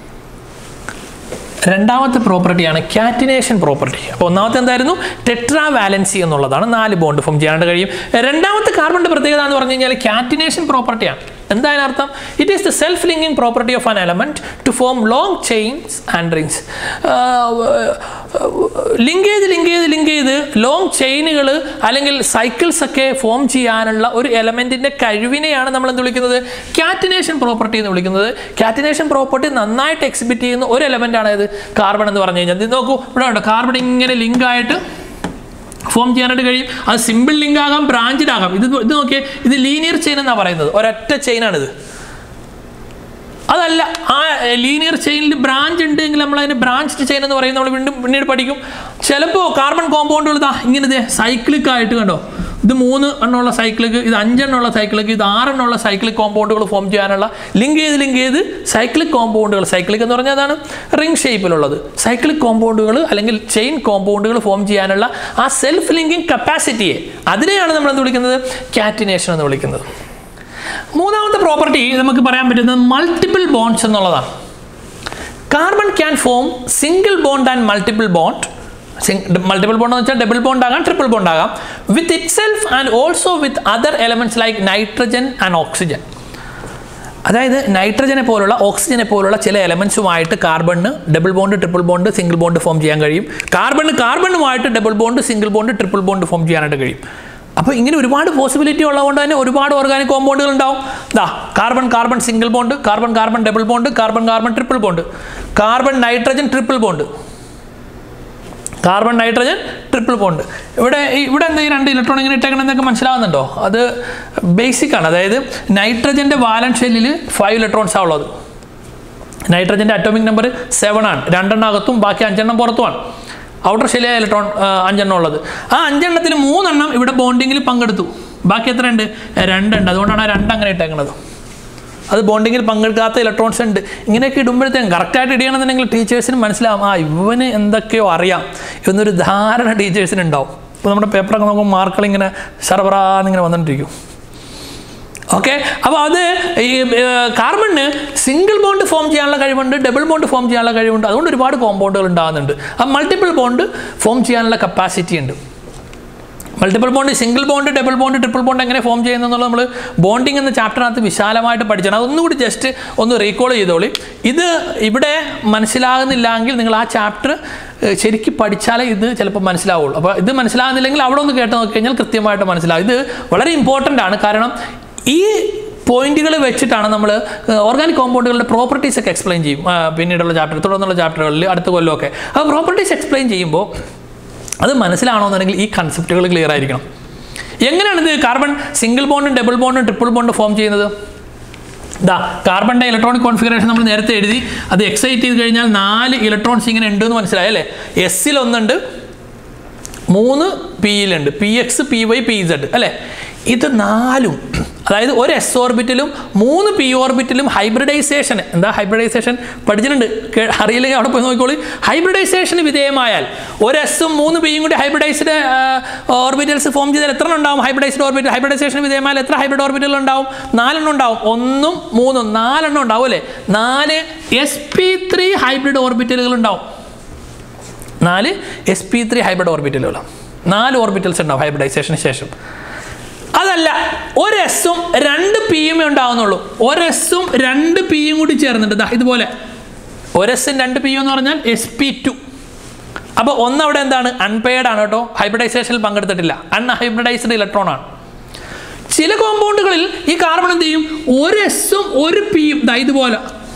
S1: രണ്ടാമത്തെ പ്രോപ്പർട്ടിയാണ് കാറ്റിനേഷൻ പ്രോപ്പർട്ടി അപ്പോൾ ഒന്നാമത്തെ എന്തായിരുന്നു ടെട്രാ വാലൻസി എന്നുള്ളതാണ് നാല് ബോണ്ട് ഫോം ചെയ്യാനായിട്ട് കഴിയും രണ്ടാമത്തെ കാർബണിൻ്റെ പ്രത്യേകത എന്ന് പറഞ്ഞു കഴിഞ്ഞാൽ കാറ്റിനേഷൻ പ്രോപ്പർട്ടിയാണ് എന്താ അതിനർത്ഥം it is the self linking property of an element to form long chains and rings link ചെയ്ത് ലിങ്ക് ചെയ്ത് ലിങ്ക് ചെയ്ത് ലോങ് ചെയിനുകൾ അല്ലെങ്കിൽ സൈക്കിൾസ് ഒക്കെ ഫോം ചെയ്യാനുള്ള ഒരു എലമെന്റിന്റെ കഴിവിനെയാണ് നമ്മൾ എന്ത് വിളിക്കുന്നത് കാറ്റിനേഷൻ പ്രോപ്പർട്ടി എന്ന് വിളിക്കുന്നത് കാറ്റിനേഷൻ പ്രോപ്പർട്ടി നന്നായിട്ട് എക്സിബിറ്റ് ചെയ്യുന്ന ഒരു എലമെന്റ് ആണ് ഇത് കാർബൺ എന്ന് പറഞ്ഞു കഴിഞ്ഞാൽ ഇത് നോക്കൂ ഇവിടെ ഉണ്ട് കാർബൺ ഇങ്ങനെ ലിങ്ക് ആയിട്ട് ഫോം ചെയ്യാനായിട്ട് കഴിയും അത് സിമ്പിൾ ലിങ്ക് ആകാം ബ്രാഞ്ചഡ് ആകാം ഇത് ഇത് നോക്കിയേ ഇത് ലീനിയർ ചെയിൻ എന്നാണ് പറയുന്നത് ഒരൊറ്റ ചെയിനാണിത് അതല്ല ആ ലീനിയർ ചെയിനിൽ ബ്രാഞ്ച് ഉണ്ട് എങ്കിൽ നമ്മൾ അതിന് ബ്രാഞ്ച് ചെയിൻ എന്ന് പറയും നമ്മൾ വീണ്ടും പിന്നീട് പഠിക്കും ചിലപ്പോൾ കാർബൺ കോമ്പൗണ്ടുകൾ ഇതാ ഇങ്ങനെ ഇതേ സൈക്ലിക് ആയിട്ട് കണ്ടോ ഇത് മൂന്ന് എണ്ണമുള്ള സൈക്കിൾക്ക് ഇത് അഞ്ചെണ്ണമുള്ള സൈക്കിൾക്ക് ഇത് ആറെണ്ണമുള്ള സൈക്ലിക് കോമ്പൗണ്ടുകൾ ഫോം ചെയ്യാനുള്ള ലിങ്ക് ചെയ്ത് ലിങ്ക് ചെയ്ത് സൈക്ലിക് കോമ്പൗണ്ടുകൾ സൈക്ലിക് എന്ന് പറഞ്ഞാൽ അതാണ് റിംഗ് ഷേപ്പിലുള്ളത് സൈക്ലിക് കോമ്പൗണ്ടുകൾ അല്ലെങ്കിൽ ചെയിൻ കോമ്പൗണ്ടുകൾ ഫോം ചെയ്യാനുള്ള ആ സെൽഫ് ലിങ്കിങ് കപ്പാസിറ്റിയെ അതിനെയാണ് നമ്മൾ എന്ത് വിളിക്കുന്നത് കാറ്റിനേഷൻ എന്ന് വിളിക്കുന്നത് മൂന്നാമത്തെ പ്രോപ്പർട്ടി നമുക്ക് പറയാൻ പറ്റുന്നത് മൾട്ടിപ്പിൾ ബോണ്ട്സ് എന്നുള്ളതാണ് carbon can form single bond and multiple bond multiple bond എന്ന് വെച്ചാൽ ഡബിൾ ബോണ്ട് ആകാം ട്രിപ്പിൾ ബോണ്ട് ആകാം with itself and also with other elements like nitrogen and oxygen അതായത് നൈട്രജനെ പോലുള്ള ഓക്സിജനെ പോലുള്ള ചില എലമെന്റ്സുമായിട്ട് കാർബണിന് double bond triple bond single bond form ചെയ്യാൻ കഴിയും കാർബണിന് കാർബണുമായിട്ട് double bond single bond triple bond form ചെയ്യാനായിട്ട് കഴിയും അപ്പോൾ ഇങ്ങനെ ഒരുപാട് പോസിബിലിറ്റി ഉള്ളതുകൊണ്ട് തന്നെ ഒരുപാട് ഓർഗാനിക് കോമ്പൗണ്ടുകൾ ഉണ്ടാവും ദാ carbon carbon single bond carbon carbon double bond carbon carbon triple bond carbon nitrogen triple bond carbon nitrogen triple bond ഇവിടെ ഈ- ഇവിടെ എന്താ ഈ രണ്ട് ഇലക്ട്രോൺ ഇങ്ങനെ ഇട്ടേക്കണം എന്നൊക്കെ മനസ്സിലാവുന്നുണ്ടോ അത് ബേസിക് ആണ് അതായത് നൈട്രജൻ്റെ വാലൻ ഷെല്ലിൽ ഫൈവ് ഇലക്ട്രോൺസാണ് ഉള്ളത് നൈട്രജൻ്റെ അറ്റോമിക് നമ്പർ സെവൻ ആണ് രണ്ടെണ്ണം അകത്തും ബാക്കി അഞ്ചെണ്ണം പുറത്തുമാണ് ഔട്ടർ ഷെല്ലിയ ഇലക്ട്രോൺ ആ, അഞ്ചെണ്ണം ഉള്ളത് ആ അഞ്ചെണ്ണത്തിൽ മൂന്നെണ്ണം ഇവിടെ ബോണ്ടിങ്ങിൽ പങ്കെടുത്തു ബാക്കി എത്രയുണ്ട് രണ്ടുണ്ട് അതുകൊണ്ടാണ് ആ രണ്ട് അങ്ങനെ ഇട്ടേക്കുന്നത് അത് ബോണ്ടിങ്ങിൽ പങ്കെടുക്കാത്ത ഇലക്ട്രോൺസ് ഉണ്ട് ഇങ്ങനെയൊക്കെ ഇടുമ്പോഴത്തേക്കും കറക്റ്റായിട്ട് ഇടിയണമെന്നുണ്ടെങ്കിൽ ടീച്ചേഴ്സിന് മനസ്സിലാവും ആ ഇവന് എന്തൊക്കെയോ അറിയാം എന്നൊരു ധാരണ ടീച്ചേഴ്സിന് ഉണ്ടാവും ഇപ്പോൾ നമ്മുടെ പേപ്പറൊക്കെ നോക്കുമ്പോൾ മാർക്കുകൾ ഇങ്ങനെ ശറബറാന്നിങ്ങനെ വന്നിട്ടിരിക്കും ഓക്കെ അപ്പോൾ അത് ഈ കാർബണിന് സിംഗിൾ ബോണ്ട് ഫോം ചെയ്യാനുള്ള കഴിവുണ്ട് ഡബിൾ ബോണ്ട് ഫോം ചെയ്യാനുള്ള കഴിവുണ്ട് അതുകൊണ്ട് ഒരുപാട് കോമ്പൗണ്ടുകൾ ഉണ്ടാകുന്നുണ്ട് ആ മൾട്ടിപ്പിൾ ബോണ്ട് ഫോം ചെയ്യാനുള്ള കപ്പാസിറ്റി ഉണ്ട് multiple bond single bond double bond triple bond എങ്ങനെ ഫോം ചെയ്യുന്നു എന്നുള്ളത് നമ്മൾ ബോണ്ടിങ് എന്ന ചാപ്റ്ററിനകത്ത് വിശാലമായിട്ട് പഠിച്ചാണ് അതൊന്നുകൂടി ജസ്റ്റ് ഒന്ന് റീകോൾ ചെയ്തോളി ഇത് ഇവിടെ മനസ്സിലാകുന്നില്ലെങ്കിൽ നിങ്ങൾ ആ ചാപ്റ്റർ ശരിക്കും പഠിച്ചാലേ ഇത് ചിലപ്പോൾ മനസ്സിലാവുള്ളൂ അപ്പോൾ ഇത് മനസ്സിലാകുന്നില്ലെങ്കിൽ അവിടെ ഒന്ന് കേട്ട് നോക്കി കഴിഞ്ഞാൽ കൃത്യമായിട്ട് മനസ്സിലാവും ഇത് വളരെ ഇമ്പോർട്ടൻ്റ് ആണ് കാരണം ഈ പോയിന്റുകൾ വെച്ചിട്ടാണ് നമ്മൾ ഓർഗാനിക് കോമ്പൗണ്ടുകളുടെ പ്രോപ്പർട്ടീസ് ഒക്കെ എക്സ്പ്ലെയിൻ ചെയ്യും ആ, പിന്നീടുള്ള ചാപ്റ്റർ തുടർന്നുള്ള ചാപ്റ്ററുകളിൽ അടുത്ത കൊല്ലമൊക്കെ ആ പ്രോപ്പർട്ടീസ് എക്സ്പ്ലെയിൻ ചെയ്യുമ്പോൾ അത് മനസ്സിലാവണമെന്നുണ്ടെങ്കിൽ ഈ കൺസെപ്റ്റുകൾ ക്ലിയർ ആയിരിക്കണം എങ്ങനെയാണ് ഇത് കാർബൺ സിംഗിൾ ബോണ്ടും ഡബിൾ ബോണ്ടും ട്രിപ്പിൾ ബോണ്ടും ഫോം ചെയ്യുന്നത് ദാ കാർബണിൻ്റെ ഇലക്ട്രോണിക് കോൺഫിഗറേഷൻ നമ്മൾ നേരത്തെ എഴുതി അത് എക്സൈറ്റ് ചെയ്ത് കഴിഞ്ഞാൽ നാല് ഇലക്ട്രോൺസ് ഇങ്ങനെ ഉണ്ട് എന്ന് മനസ്സിലായി അല്ലേ എസ്സിൽ ഒന്നുണ്ട് മൂന്ന് പിയിലുണ്ട് P X P Y P Z അല്ലേ ഇത് നാലും അതായത് ഒരു എസ് ഓർബിറ്റിലും മൂന്ന് പി ഓർബിറ്റിലും ഹൈബ്രിഡൈസേഷൻ എന്താ ഹൈബ്രിഡൈസേഷൻ പഠിച്ചിട്ടുണ്ട് കേ- അറിയില്ലെങ്കിൽ അവിടെ പോയി നോക്കിക്കോളി ഹൈബ്രിഡൈസേഷന് വിധേയമായാൽ ഒരു എസും മൂന്ന് പിയും കൂടി ഹൈബ്രിഡൈസ്ഡ് ഓർബിറ്റൽസ് ഫോം ചെയ്താൽ എത്ര ഉണ്ടാവും ഹൈബ്രിഡൈസ്ഡ് ഓർബിറ്റൽ ഹൈബ്രിഡൈസേഷന് വിധേയമായാൽ എത്ര ഹൈബ്രിഡ് ഓർബിറ്റൽ ഉണ്ടാവും നാലെണ്ണം ഉണ്ടാവും ഒന്നും മൂന്നും നാലെണ്ണം ഉണ്ടാവും അല്ലേ നാല് എസ് പി ത്രീ ഹൈബ്രിഡ് ഓർബിറ്റലുകൾ ഉണ്ടാവും നാല് എസ് പി ത്രീ ഹൈബ്രിഡ് ഓർബിറ്റലുകൾ നാല് ഓർബിറ്റൽസ് ഉണ്ടാവും ഹൈബ്രിഡൈസേഷന് ശേഷം അതല്ല ഒരു എസും രണ്ട് പിയുമേ ഉണ്ടാവുന്നുള്ളൂ ഒരു എസും രണ്ട് പിയും കൂടി ചേർന്നിട്ട് ദാ ഇതുപോലെ ഒരു എസും രണ്ട് പിയും എന്ന് പറഞ്ഞാൽ എസ് പി ടു അപ്പോൾ ഒന്ന് അവിടെ എന്താണ് അൺപെയ്ഡ് ആണ് കേട്ടോ ഹൈബ്രിഡൈസേഷനിൽ പങ്കെടുത്തിട്ടില്ല അൺഹൈബ്രിഡൈസ്ഡ് ഇലക്ട്രോൺ ആണ് ചില കോമ്പൗണ്ടുകളിൽ ഈ കാർബൺ എന്ത് ചെയ്യും ഒരു എസും ഒരു പിയും ദാ ഇതുപോലെ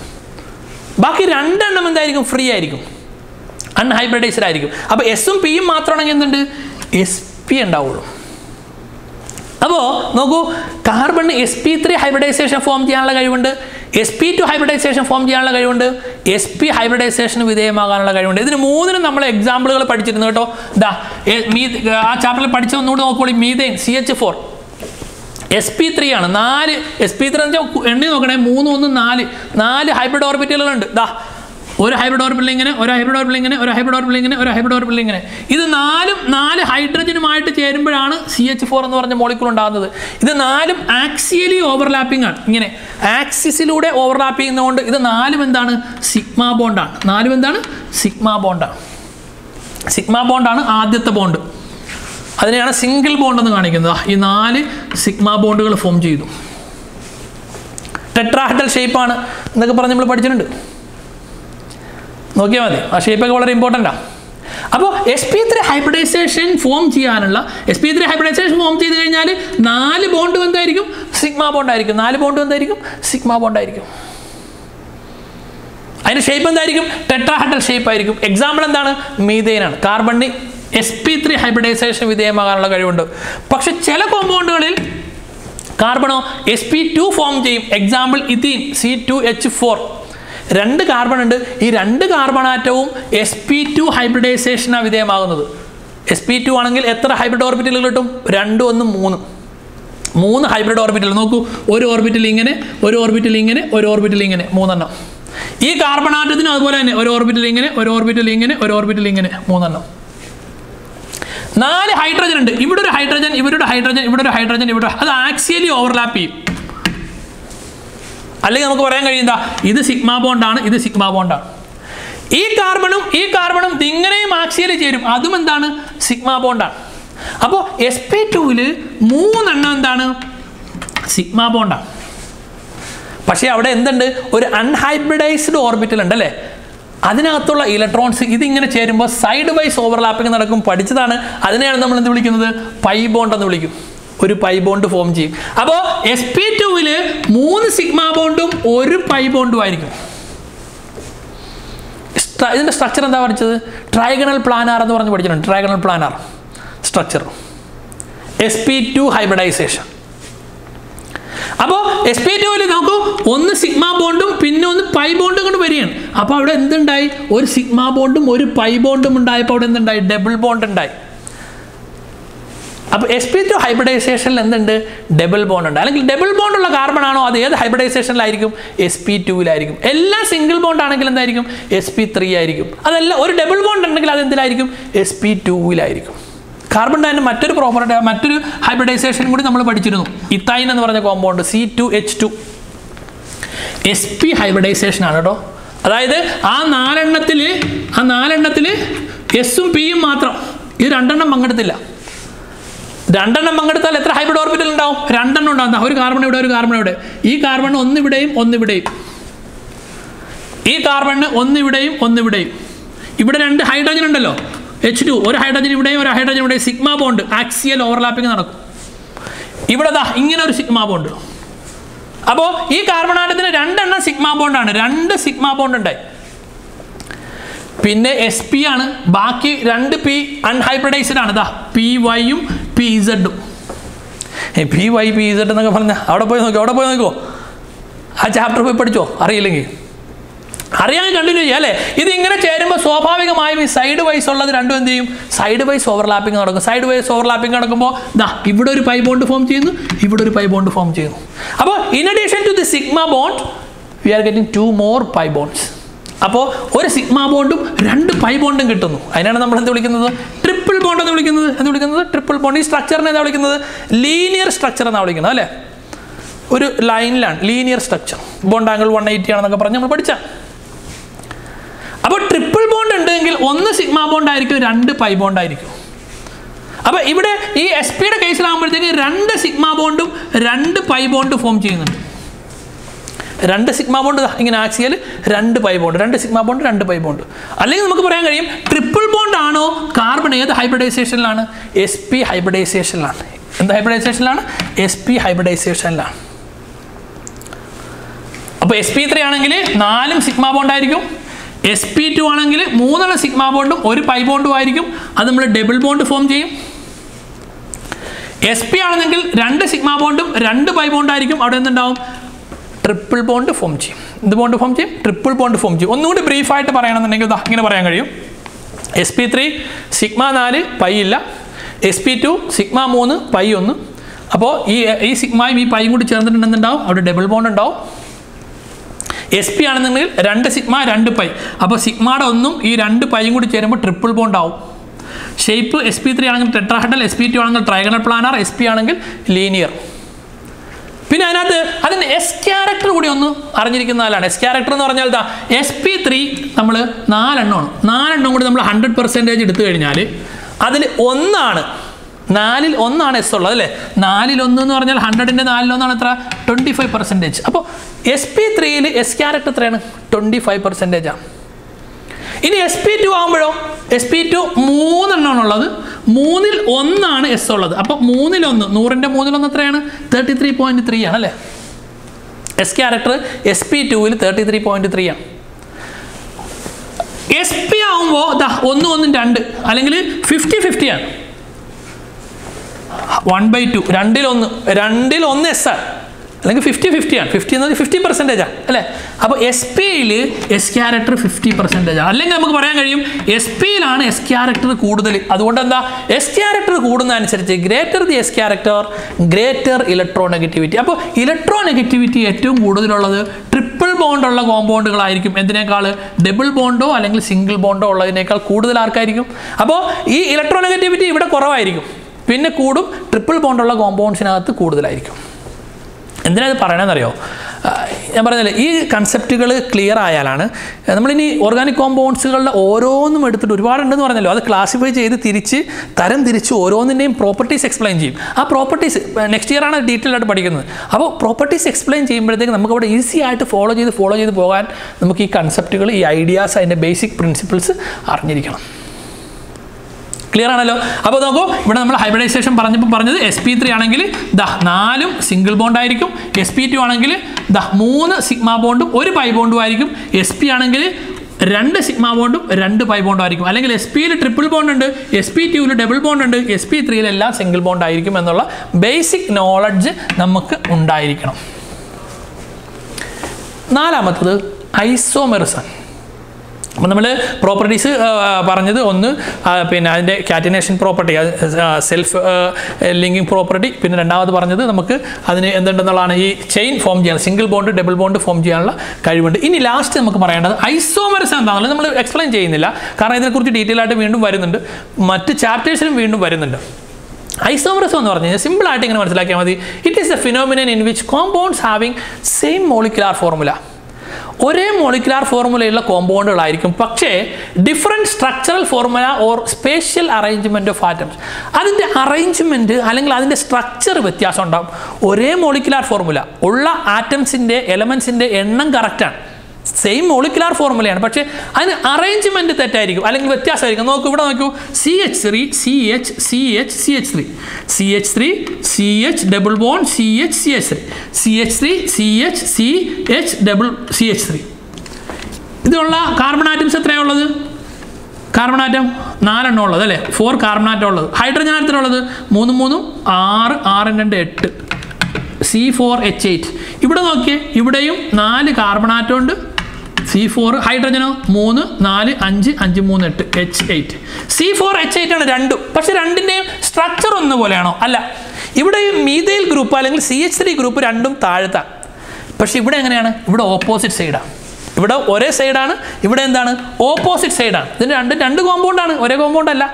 S1: ബാക്കി രണ്ടെണ്ണം എന്തായിരിക്കും ഫ്രീ ആയിരിക്കും അൺഹൈബ്രിഡൈസ്ഡ് ആയിരിക്കും അപ്പോൾ എസും പിയും മാത്രമാണെങ്കിൽ എന്തുണ്ട് എസ് പി ഉണ്ടാവുള്ളൂ അപ്പോൾ നോക്കൂ carbon S P three hybridization form ചെയ്യാനുള്ള കഴിവുണ്ട് S P two hybridization form ചെയ്യാനുള്ള കഴിവുണ്ട് എസ് പി ഹൈബ്രിഡൈസേഷന് വിധേയമാകാനുള്ള കഴിവുണ്ട് ഇതിന് മൂന്നിനും നമ്മൾ എക്സാമ്പിളുകൾ പഠിച്ചിരുന്നു കേട്ടോ ഇതാ എ- മീ ആ ചാപ്റ്ററിൽ പഠിച്ച ഒന്നുകൂടി നോക്കോളി methane C H four S P three ആണ് നാല് എസ് പി ത്രീ എന്ന് വെച്ചാൽ എണ്ണി നോക്കണേ മൂന്ന് ഒന്ന് നാല് നാല് ഹൈബ്രിഡ് ഓർബിറ്റലുകളുണ്ട് ദാ ഒരു ഹൈബ്രിഡ് ഓർബിറ്റൽ ഇങ്ങനെ ഒരു ഹൈബ്രിഡ് ഓർബിറ്റൽ ഇങ്ങനെ ഒരു ഹൈബ്രിഡ് ഓർബിറ്റൽ ഇങ്ങനെ ഒരു ഹൈബ്രിഡ് ഓർബിറ്റൽ ഇങ്ങനെ ഇത് നാലും നാല് ഹൈഡ്രജനുമായിട്ട് ചേരുമ്പോഴാണ് സി എച്ച് ഫോർ എന്ന് പറഞ്ഞ മോളിക്കൂൾ ഉണ്ടാകുന്നത് ഇത് നാലും ആക്സിയലി ഓവർലാപ്പിംഗ് ആണ് ഇങ്ങനെ ആക്സിസിലൂടെ ഓവർലാപ്പ് ചെയ്യുന്നതുകൊണ്ട് ഇത് നാലും എന്താണ് സിഗ്മ ബോണ്ടാണ് നാലും എന്താണ് സിഗ്മ ബോണ്ടാണ് സിഗ്മ ബോണ്ടാണ് ആദ്യത്തെ ബോണ്ട് അതിനെയാണ് സിംഗിൾ ബോണ്ട് എന്ന് കാണിക്കുന്നത് ആ, ഈ നാല് സിഗ്മ ബോണ്ടുകൾ ഫോം ചെയ്തു ടെട്രാഹെഡൽ ഷേപ്പാണ് എന്നൊക്കെ പറഞ്ഞ് നമ്മൾ പഠിച്ചിട്ടുണ്ട് നോക്കിയാൽ മതി ആ ഷേപ്പൊക്കെ വളരെ ഇമ്പോർട്ടൻ്റ് ആണ് അപ്പോൾ S P three hybridization form ചെയ്യാനുള്ള S P three hybridization form ചെയ്ത് കഴിഞ്ഞാൽ നാല് ബോണ്ട് എന്തായിരിക്കും സിഗ്മ ബോണ്ട് ആയിരിക്കും നാല് ബോണ്ട് എന്തായിരിക്കും സിഗ്മ ബോണ്ട് ആയിരിക്കും അതിന്റെ ഷേപ്പ് എന്തായിരിക്കും ടെട്രാഹെഡൽ ഷേപ്പ് ആയിരിക്കും എക്സാമ്പിൾ എന്താണ് മീതേനാണ് കാർബണിന് എസ് പി ത്രീ ഹൈബ്രിഡൈസേഷൻ വിധേയമാകാനുള്ള കഴിവുണ്ട് പക്ഷെ ചില കോമ്പൗണ്ടുകളിൽ കാർബണോ എസ് പി ടു ഫോം ചെയ്യും example ethene C two H four രണ്ട് കാർബൺ ഉണ്ട് ഈ രണ്ട് കാർബൺ ആറ്റവും എസ് പി ടു ഹൈബ്രിഡൈസേഷനാണ് വിധേയമാകുന്നത് എസ് പി ടു ആണെങ്കിൽ എത്ര ഹൈബ്രിഡ് ഓർബിറ്റലുകൾ കിട്ടും രണ്ട് ഒന്ന് മൂന്ന് മൂന്ന് ഹൈബ്രിഡ് ഓർബിറ്റൽ നോക്കൂ ഒരു ഓർബിറ്റൽ ഇങ്ങനെ ഒരു ഓർബിറ്റൽ ഇങ്ങനെ ഒരു ഓർബിറ്റൽ ഇങ്ങനെ മൂന്നെണ്ണം ഈ കാർബൺ ആറ്റത്തിനും അതുപോലെ തന്നെ ഒരു ഓർബിറ്റൽ ഇങ്ങനെ ഒരു ഓർബിറ്റൽ ഇങ്ങനെ ഒരു ഓർബിറ്റൽ ഇങ്ങനെ മൂന്നെണ്ണം നാല് ഹൈഡ്രജൻ ഉണ്ട് ഇവിടെ ഒരു ഹൈഡ്രജൻ ഇവരുടെ ഹൈഡ്രജൻ ഇവിടെ ഒരു ഹൈഡ്രജൻ ഇവിടെ അത് ആക്സിയലി ഓവർലാപ്പ് ചെയ്യും അല്ലെങ്കിൽ നമുക്ക് പറയാൻ കഴിയുന്ന ഇത് സിഗ്മ ബോണ്ടാണ് ഇത് സിഗ്മ ബോണ്ടാണ് ഈ കാർബണും ഈ കാർബണും ഇങ്ങനെയും ആക്സിയലി ചേരും അതും എന്താണ് സിഗ്മ ബോണ്ടാണ് അപ്പോൾ എസ് പി ടുവില് മൂന്നെണ്ണം എന്താണ് സിഗ്മ ബോണ്ടാണ് പക്ഷേ അവിടെ എന്തുണ്ട് ഒരു അൺഹൈബ്രിഡൈസ്ഡ് ഓർബിറ്റൽ ഉണ്ട് അല്ലേ അതിനകത്തുള്ള ഇലക്ട്രോൺസ് ഇതിങ്ങനെ ചേരുമ്പോൾ സൈഡ് വൈസ് ഓവർലാപ്പിംഗ് നടക്കും പഠിച്ചതാണ് അതിനെയാണ് നമ്മൾ എന്ത് വിളിക്കുന്നത് പൈ ബോണ്ട് എന്ന് വിളിക്കും ഒരു പൈ ബോണ്ട് ഫോം ചെയ്യും അപ്പോൾ എസ് പി ടുവിൽ മൂന്ന് സിഗ്മ ബോണ്ടും ഒരു പൈ ബോണ്ടും ആയിരിക്കും സ്ട്ര- ഇതിന്റെ സ്ട്രക്ചർ എന്താ പഠിച്ചത് ട്രൈഗണൽ പ്ലാനാർ എന്ന് പറഞ്ഞ് പഠിച്ചിട്ടുണ്ട് trigonal planar structure S P two hybridization അപ്പോൾ എസ് പി ടുവിൽ നോക്കൂ ഒന്ന് സിഗ്മ ബോണ്ടും പിന്നെ ഒന്ന് പൈ ബോണ്ടും കൊണ്ട് വരികയാണ് അപ്പോൾ അവിടെ എന്തുണ്ടായി ഒരു സിഗ്മ ബോണ്ടും ഒരു പൈ ബോണ്ടും ഉണ്ടായപ്പോൾ അവിടെ എന്തുണ്ടായി ഡബിൾ ബോണ്ട് ഉണ്ടായി അപ്പോൾ എസ് പി ടു ഹൈബ്രിഡൈസേഷനിൽ എന്തുണ്ട് ഡബിൾ ബോണ്ട് ഉണ്ട് അല്ലെങ്കിൽ ഡബിൾ ബോണ്ട് ഉള്ള കാർബൺ ആണോ അത് ഏത് ഹൈബ്രിഡൈസേഷനിലായിരിക്കും എസ് പി ടുവിലായിരിക്കും എല്ലാം സിംഗിൾ ബോണ്ട് ആണെങ്കിൽ എന്തായിരിക്കും എസ് പി ത്രീ ആയിരിക്കും അതല്ല ഒരു ഡബിൾ ബോണ്ട് ഉണ്ടെങ്കിൽ അത് എന്തിലായിരിക്കും എസ് പി ടുവിലായിരിക്കും കാർബൺ ഡൈന് മറ്റൊരു പ്രോപ്പർട്ടി മറ്റൊരു ഹൈബ്രിഡൈസേഷൻ കൂടി നമ്മൾ പഠിച്ചിരുന്നു ഇത്തൈൻ എന്ന് പറഞ്ഞ compound C two H two S P hybridization ആണ് കേട്ടോ അതായത് ആ നാലെണ്ണത്തിൽ ആ നാലെണ്ണത്തിൽ എസും പിയും മാത്രം ഇത് രണ്ടെണ്ണം പങ്കെടുത്തില്ല രണ്ടെണ്ണം പങ്കെടുത്താൽ എത്ര ഹൈബ്രിഡ് ഓർബിറ്റൽ ഉണ്ടാവും രണ്ടെണ്ണം ഉണ്ടാവും ദാ ഒരു കാർബൺ ഇവിടെ ഒരു കാർബൺ ഇവിടെ ഈ കാർബൺ ഒന്നിവിടെയും ഒന്നിവിടെയും ഈ കാർബണിന് ഒന്നിവിടെയും ഒന്നിവിടെയും ഇവിടെ രണ്ട് ഹൈഡ്രജൻ ഉണ്ടല്ലോ എച്ച് ടു ഒരു ഹൈഡ്രജൻ ഇവിടെയും ഒരു ഹൈഡ്രജൻ ഇവിടെയും സിഗ്മ ബോണ്ട് ആക്സിയൽ ഓവർലാപ്പിംഗ് നടക്കും ഇവിടെ ദാ ഇങ്ങനെ ഒരു സിഗ്മ ബോണ്ട് അപ്പോൾ ഈ കാർബൺ ആറ്റത്തിന് രണ്ടെണ്ണം സിഗ്മ ബോണ്ടാണ് രണ്ട് സിഗ്മ ബോണ്ട് ഉണ്ടായി പിന്നെ എസ് പി ആണ് ബാക്കി രണ്ട് പി അൺഹൈബ്രിഡൈസ്ഡ് ആണ് ഇതാ പി വൈയും പി ഇസഡും പി വൈ പി ഇസഡ് എന്നൊക്കെ പറഞ്ഞ അവിടെ പോയി നോക്കിയോ അവിടെ പോയി നോക്കോ ആ ചാപ്റ്റർ പോയി പഠിച്ചോ അറിയില്ലെങ്കിൽ അറിയാൻ കണ്ടിന്യൂ ചെയ്യാം അല്ലേ ഇത് ഇങ്ങനെ ചേരുമ്പോൾ സ്വാഭാവികമായും ഈ സൈഡ് വൈസ് ഉള്ളത് രണ്ടും എന്ത് ചെയ്യും സൈഡ് വൈസ് ഓവർലാപ്പിംഗ് നടക്കും സൈഡ് വൈസ് ഓവർലാപ്പിംഗ് നടക്കുമ്പോൾ ദാ ഇവിടെ ഒരു പൈ ബോണ്ട് ഫോം ചെയ്യുന്നു ഇവിടെ ഒരു പൈ ബോണ്ട് ഫോം ചെയ്യുന്നു അപ്പോൾ in addition to the sigma bond we are getting two more pi bonds അപ്പോൾ ഒരു സിഗ്മ ബോണ്ടും രണ്ട് പൈ ബോണ്ടും കിട്ടുന്നു അതിനാണ് നമ്മൾ എന്ത് വിളിക്കുന്നത് ട്രിപ്പിൾ ബോണ്ട് എന്ന് വിളിക്കുന്നത് എന്ന് വിളിക്കുന്നത് ട്രിപ്പിൾ ബോണ്ട് ഈ സ്ട്രക്ചറിനെ എന്താ വിളിക്കുന്നത് ലീനിയർ സ്ട്രക്ചർ എന്നാണ് വിളിക്കുന്നത് അല്ലേ ഒരു ലൈനിലാണ് linear structure bond angle one eighty ആണെന്നൊക്കെ പറഞ്ഞ് നമ്മൾ പഠിച്ച അപ്പോൾ ട്രിപ്പിൾ ബോണ്ട് ഉണ്ടെങ്കിൽ ഒന്ന് സിഗ്മ ബോണ്ട് ആയിരിക്കും രണ്ട് പൈ ബോണ്ട് ആയിരിക്കും അപ്പോൾ ഇവിടെ ഈ എസ് പിയുടെ കേസിലാകുമ്പോഴത്തേക്ക് രണ്ട് സിഗ്മ ബോണ്ടും രണ്ട് പൈ ബോണ്ട് ഫോം ചെയ്യുന്നുണ്ട് രണ്ട് സിഗ്മ ബോണ്ട് ദാ ഇങ്ങനെ ആക്സിയൽ രണ്ട് പൈ ബോണ്ട് രണ്ട് സിഗ്മ ബോണ്ട് രണ്ട് പൈ ബോണ്ട് അല്ലെങ്കിൽ നമുക്ക് പറയാൻ കഴിയും ട്രിപ്പിൾ ബോണ്ട് ആണോ കാർബൺ ഏത് ഹൈബ്രിഡൈസേഷനിലാണ് എസ് പി ഹൈബ്രിഡൈസേഷനിലാണ് എന്ത് ഹൈബ്രിഡൈസേഷനിലാണ് എസ് പി ഹൈബ്രിഡൈസേഷനിലാണ് അപ്പോൾ എസ് പി ത്രീ ആണെങ്കിൽ നാലും സിഗ്മ ബോണ്ട് ആയിരിക്കും എസ് പി ടു ആണെങ്കിൽ മൂന്നെണ്ണം സിഗ്മ ബോണ്ടും ഒരു പൈ ബോണ്ടും ആയിരിക്കും അത് നമ്മൾ ഡബിൾ ബോണ്ട് ഫോം ചെയ്യും എസ് പി ആണെങ്കിൽ രണ്ട് സിഗ്മ ബോണ്ടും രണ്ട് പൈ ബോണ്ട് ആയിരിക്കും അവിടെ എന്തുണ്ടാവും ട്രിപ്പിൾ ബോണ്ട് ഫോം ചെയ്യും എന്ത് ബോണ്ട് ഫോം ചെയ്യും ട്രിപ്പിൾ ബോണ്ട് ഫോം ചെയ്യും ഒന്നുകൂടി ബ്രീഫായിട്ട് പറയണമെന്നുണ്ടെങ്കിൽ ദാ ഇങ്ങനെ പറയാൻ കഴിയും എസ് പി ത്രീ സിഗ്മ നാല് പൈ ഇല്ല എസ് പി ടു സിഗ്മ മൂന്ന് പൈ ഒന്ന് അപ്പോൾ ഈ ഈ സിഗ്മയും ഈ പൈയും കൂടി ചേർന്നിട്ടുണ്ടെന്നുണ്ടാവും അവിടെ ഡബിൾ ബോണ്ട് ഉണ്ടാവും എസ് പി ആണെന്നുണ്ടെങ്കിൽ രണ്ട് സിഗ്മ രണ്ട് പൈ അപ്പോൾ സിഗ്മയുടെ ഒന്നും ഈ രണ്ട് പൈയും കൂടി ചേരുമ്പോൾ ട്രിപ്പിൾ ബോണ്ട് ആവും ഷേപ്പ് എസ് പി ത്രീ ആണെങ്കിൽ ടെട്രാഹെഡൽ എസ് പി ടു ആണെങ്കിൽ ട്രൈഗണൽ പ്ലാനാർ എസ് പി ആണെങ്കിൽ ലീനിയർ പിന്നെ അതിനകത്ത് അതിന് എസ് ക്യാരക്ടർ കൂടി ഒന്ന് അറിഞ്ഞിരിക്കുന്നതാണ് എസ് ക്യാരക്ടർ എന്ന് പറഞ്ഞാൽ എന്താ എസ് പി ത്രീ നമ്മൾ നാലെണ്ണമാണ് നാലെണ്ണം കൂടി നമ്മൾ ഹൺഡ്രഡ് പെർസെൻറ്റേജ് എടുത്തു കഴിഞ്ഞാൽ അതിൽ ഒന്നാണ് നാലിൽ ഒന്നാണ് എസ് ഉള്ളത് അല്ലേ നാലിൽ ഒന്ന് എന്ന് പറഞ്ഞാൽ ഹൺഡ്രഡിൻ്റെ നാലിലൊന്നാണ് എത്ര ട്വൻറ്റി ഫൈവ് പെർസെൻറ്റേജ് അപ്പോൾ എസ് പി ത്രീയിൽ എസ് ക്യാരക്ടർ എത്രയാണ് ട്വൻറ്റി ഫൈവ് പെർസെൻറ്റേജാണ് ഇനി എസ് പി ടു ആകുമ്പോഴോ എസ് പി ടു മൂന്നെണ്ണമാണ് ഉള്ളത് മൂന്നിൽ ഒന്നാണ് എസ് ഉള്ളത് അപ്പോൾ മൂന്നിൽ ഒന്ന് നൂറിൻ്റെ മൂന്നിൽ ഒന്ന് എത്രയാണ് തേർട്ടി ത്രീ പോയിന്റ് ത്രീ ആണ് അല്ലേ എസ് ക്യാരക്ടർ എസ് പി ടുവിൽ തേർട്ടി ത്രീ പോയിന്റ് ത്രീ ആണ് എസ് പി ആകുമ്പോൾ ദാ ഒന്നും ഒന്നും രണ്ട് അല്ലെങ്കിൽ ഫിഫ്റ്റി ഫിഫ്റ്റി ആണ് വൺ ബൈ ടു രണ്ടിൽ ഒന്ന് രണ്ടിൽ ഒന്ന് എസ് ആണ് അല്ലെങ്കിൽ ഫിഫ്റ്റി ഫിഫ്റ്റി ആണ് ഫിഫ്റ്റി എന്ന് പറഞ്ഞാൽ ഫിഫ്റ്റി പെർസെൻറ്റേജ് ആണ് അല്ലേ അപ്പോൾ എസ് പിയിൽ എസ് ക്യാരക്ടർ ഫിഫ്റ്റി പെർസെൻറ്റേജ് ആണ് അല്ലെങ്കിൽ നമുക്ക് പറയാൻ കഴിയും എസ് പിയിലാണ് എസ് ക്യാരക്ടർ കൂടുതൽ അതുകൊണ്ട് എന്താ എസ് ക്യാരക്ടർ കൂടുന്ന അനുസരിച്ച് greater the S character greater electronegativity അപ്പോൾ ഇലക്ട്രോ നെഗറ്റിവിറ്റി ഏറ്റവും കൂടുതലുള്ളത് ട്രിപ്പിൾ ബോണ്ട് ഉള്ള കോമ്പൗണ്ടുകളായിരിക്കും എന്തിനേക്കാൾ ഡബിൾ ബോണ്ടോ അല്ലെങ്കിൽ സിംഗിൾ ബോണ്ടോ ഉള്ളതിനേക്കാൾ കൂടുതൽ ആർക്കായിരിക്കും അപ്പോൾ ഈ ഇലക്ട്രോ നെഗറ്റിവിറ്റി ഇവിടെ കുറവായിരിക്കും പിന്നെ കൂടും ട്രിപ്പിൾ ബോണ്ടുള്ള കോമ്പൗണ്ട്സിനകത്ത് കൂടുതലായിരിക്കും എന്തിനാ ഇത് പറയണമെന്നറിയോ ആ, ഞാൻ പറഞ്ഞില്ലേ ഈ കൺസെപ്റ്റുകൾ ക്ലിയർ ആയാലാണ് നമ്മളിനി ഓർഗാനിക് കോമ്പൗണ്ട്സുകളുടെ ഓരോന്നും എടുത്തിട്ട് ഒരുപാടുണ്ടെന്ന് പറഞ്ഞല്ലോ അത് ക്ലാസിഫൈ ചെയ്ത് തിരിച്ച് തരം തിരിച്ച് ഓരോന്നിൻ്റെയും പ്രോപ്പർട്ടീസ് എക്സ്പ്ലെയിൻ ചെയ്യും ആ പ്രോപ്പർട്ടീസ് നെക്സ്റ്റ് ഇയർ ആണ് ഡീറ്റെയിൽ ആയിട്ട് പഠിക്കുന്നത് അപ്പോൾ പ്രോപ്പർട്ടീസ് എക്സ്പ്ലെയിൻ ചെയ്യുമ്പോഴത്തേക്ക് നമുക്ക് അവിടെ ഈസി ആയിട്ട് ഫോളോ ചെയ്ത് ഫോളോ ചെയ്ത് പോകാൻ നമുക്ക് ഈ കൺസെപ്റ്റുകൾ ഈ ഐഡിയാസ് അതിൻ്റെ ബേസിക് പ്രിൻസിപ്പിൾസ് അറിഞ്ഞിരിക്കണം ക്ലിയർ ആണല്ലോ അപ്പോൾ നോക്കൂ ഇവിടെ നമ്മൾ ഹൈബ്രിഡൈസേഷൻ പറഞ്ഞപ്പോൾ പറഞ്ഞത് എസ് പി ത്രീ ആണെങ്കിൽ ദാ നാലും സിംഗിൾ ബോണ്ട് ആയിരിക്കും എസ് പി ടു ആണെങ്കിൽ ദാ മൂന്ന് സിഗ്മ ബോണ്ടും ഒരു പൈ ബോണ്ടും ആയിരിക്കും എസ് പി ആണെങ്കിൽ രണ്ട് സിഗ്മ ബോണ്ടും രണ്ട് പൈ ബോണ്ടും ആയിരിക്കും അല്ലെങ്കിൽ എസ് പിയിൽ ട്രിപ്പിൾ ബോണ്ട് ഉണ്ട് എസ് പി ടുവിൽ ഡബിൾ ബോണ്ട് ഉണ്ട് എസ് പി ത്രീയിൽ എല്ലാം സിംഗിൾ ബോണ്ട് ആയിരിക്കും എന്നുള്ള ബേസിക് നോളജ് നമുക്ക് ഉണ്ടായിരിക്കണം നാലാമത്തത് ഐസോമെറിസം അപ്പം നമ്മൾ പ്രോപ്പർട്ടീസ് പറഞ്ഞത് ഒന്ന് ആ, പിന്നെ അതിൻ്റെ catenation property self linking property പിന്നെ രണ്ടാമത് പറഞ്ഞത് നമുക്ക് അതിന് എന്തുണ്ടെന്നുള്ളതാണ് ഈ ചെയിൻ ഫോം ചെയ്യാൻ single bond double bond form ചെയ്യാനുള്ള കഴിവുണ്ട് ഇനി ലാസ്റ്റ് നമുക്ക് പറയേണ്ടത് ഐസോമറിസം എന്താണെന്നുള്ളത് നമ്മൾ എക്സ്പ്ലെയിൻ ചെയ്യുന്നില്ല കാരണം ഇതിനെക്കുറിച്ച് ഡീറ്റെയിൽ ആയിട്ട് വീണ്ടും വരുന്നുണ്ട് മറ്റ് ചാപ്റ്റേഴ്സിലും വീണ്ടും വരുന്നുണ്ട് ഐസോമറിസം എന്ന് പറഞ്ഞു കഴിഞ്ഞാൽ സിമ്പിൾ ആയിട്ട് ഇങ്ങനെ മനസ്സിലാക്കിയാൽ മതി it is a phenomenon in which compounds having same molecular formula ഒരേ മോളിക്കുലാർ ഫോർമുലയുള്ള കോമ്പൗണ്ടുകളായിരിക്കും പക്ഷേ different structural formula or spatial arrangement of atoms അതിൻ്റെ അറേഞ്ച്മെൻറ്റ് അല്ലെങ്കിൽ അതിൻ്റെ സ്ട്രക്ചർ വ്യത്യാസം ഉണ്ടാകും ഒരേ മോളിക്കുലാർ ഫോർമുല ഉള്ള ആറ്റംസിൻ്റെ എലമെൻസിൻ്റെ എണ്ണം കറക്റ്റാണ് സെയിം മോളിക്കുലാർ ഫോർമുലയാണ് പക്ഷേ അതിന് അറേഞ്ച്മെൻറ്റ് തെറ്റായിരിക്കും അല്ലെങ്കിൽ വ്യത്യാസമായിരിക്കും നോക്കൂ ഇവിടെ നോക്കൂ C H three C H C H C H three C H three C H double bond C H C H three C H three C H C H double C H three ഇതിലുള്ള carbon atoms എത്രയാണ് ഉള്ളത് carbon atom നാലെണ്ണം ഉള്ളത് അല്ലേ four carbon atom ഉള്ളത് hydrogen atom ഉള്ളത് മൂന്നും മൂന്നും ആറ് ആറും രണ്ട് എട്ട് സി ഫോർ എച്ച് എയ്റ്റ് ഇവിടെ നോക്കിയേ ഇവിടെയും നാല് കാർബൺ ആറ്റം ഉണ്ട് സി ഫോർ ഹൈഡ്രജനോ മൂന്ന് നാല് അഞ്ച് അഞ്ച് മൂന്ന് എട്ട് H eight C four H eight ആണ് രണ്ടും പക്ഷെ രണ്ടിൻ്റെയും സ്ട്രക്ചർ ഒന്ന് പോലെയാണോ അല്ല ഇവിടെ ഈ മീതയിൽ ഗ്രൂപ്പ് അല്ലെങ്കിൽ സി എച്ച് ത്രീ ഗ്രൂപ്പ് രണ്ടും താഴ്ത്താണ് പക്ഷെ ഇവിടെ എങ്ങനെയാണ് ഇവിടെ ഓപ്പോസിറ്റ് സൈഡാണ് ഇവിടെ ഒരേ സൈഡാണ് ഇവിടെ എന്താണ് ഓപ്പോസിറ്റ് സൈഡാണ് ഇതിന് രണ്ട് രണ്ട് കോമ്പൗണ്ടാണ് ഒരേ കോമ്പൗണ്ട് അല്ല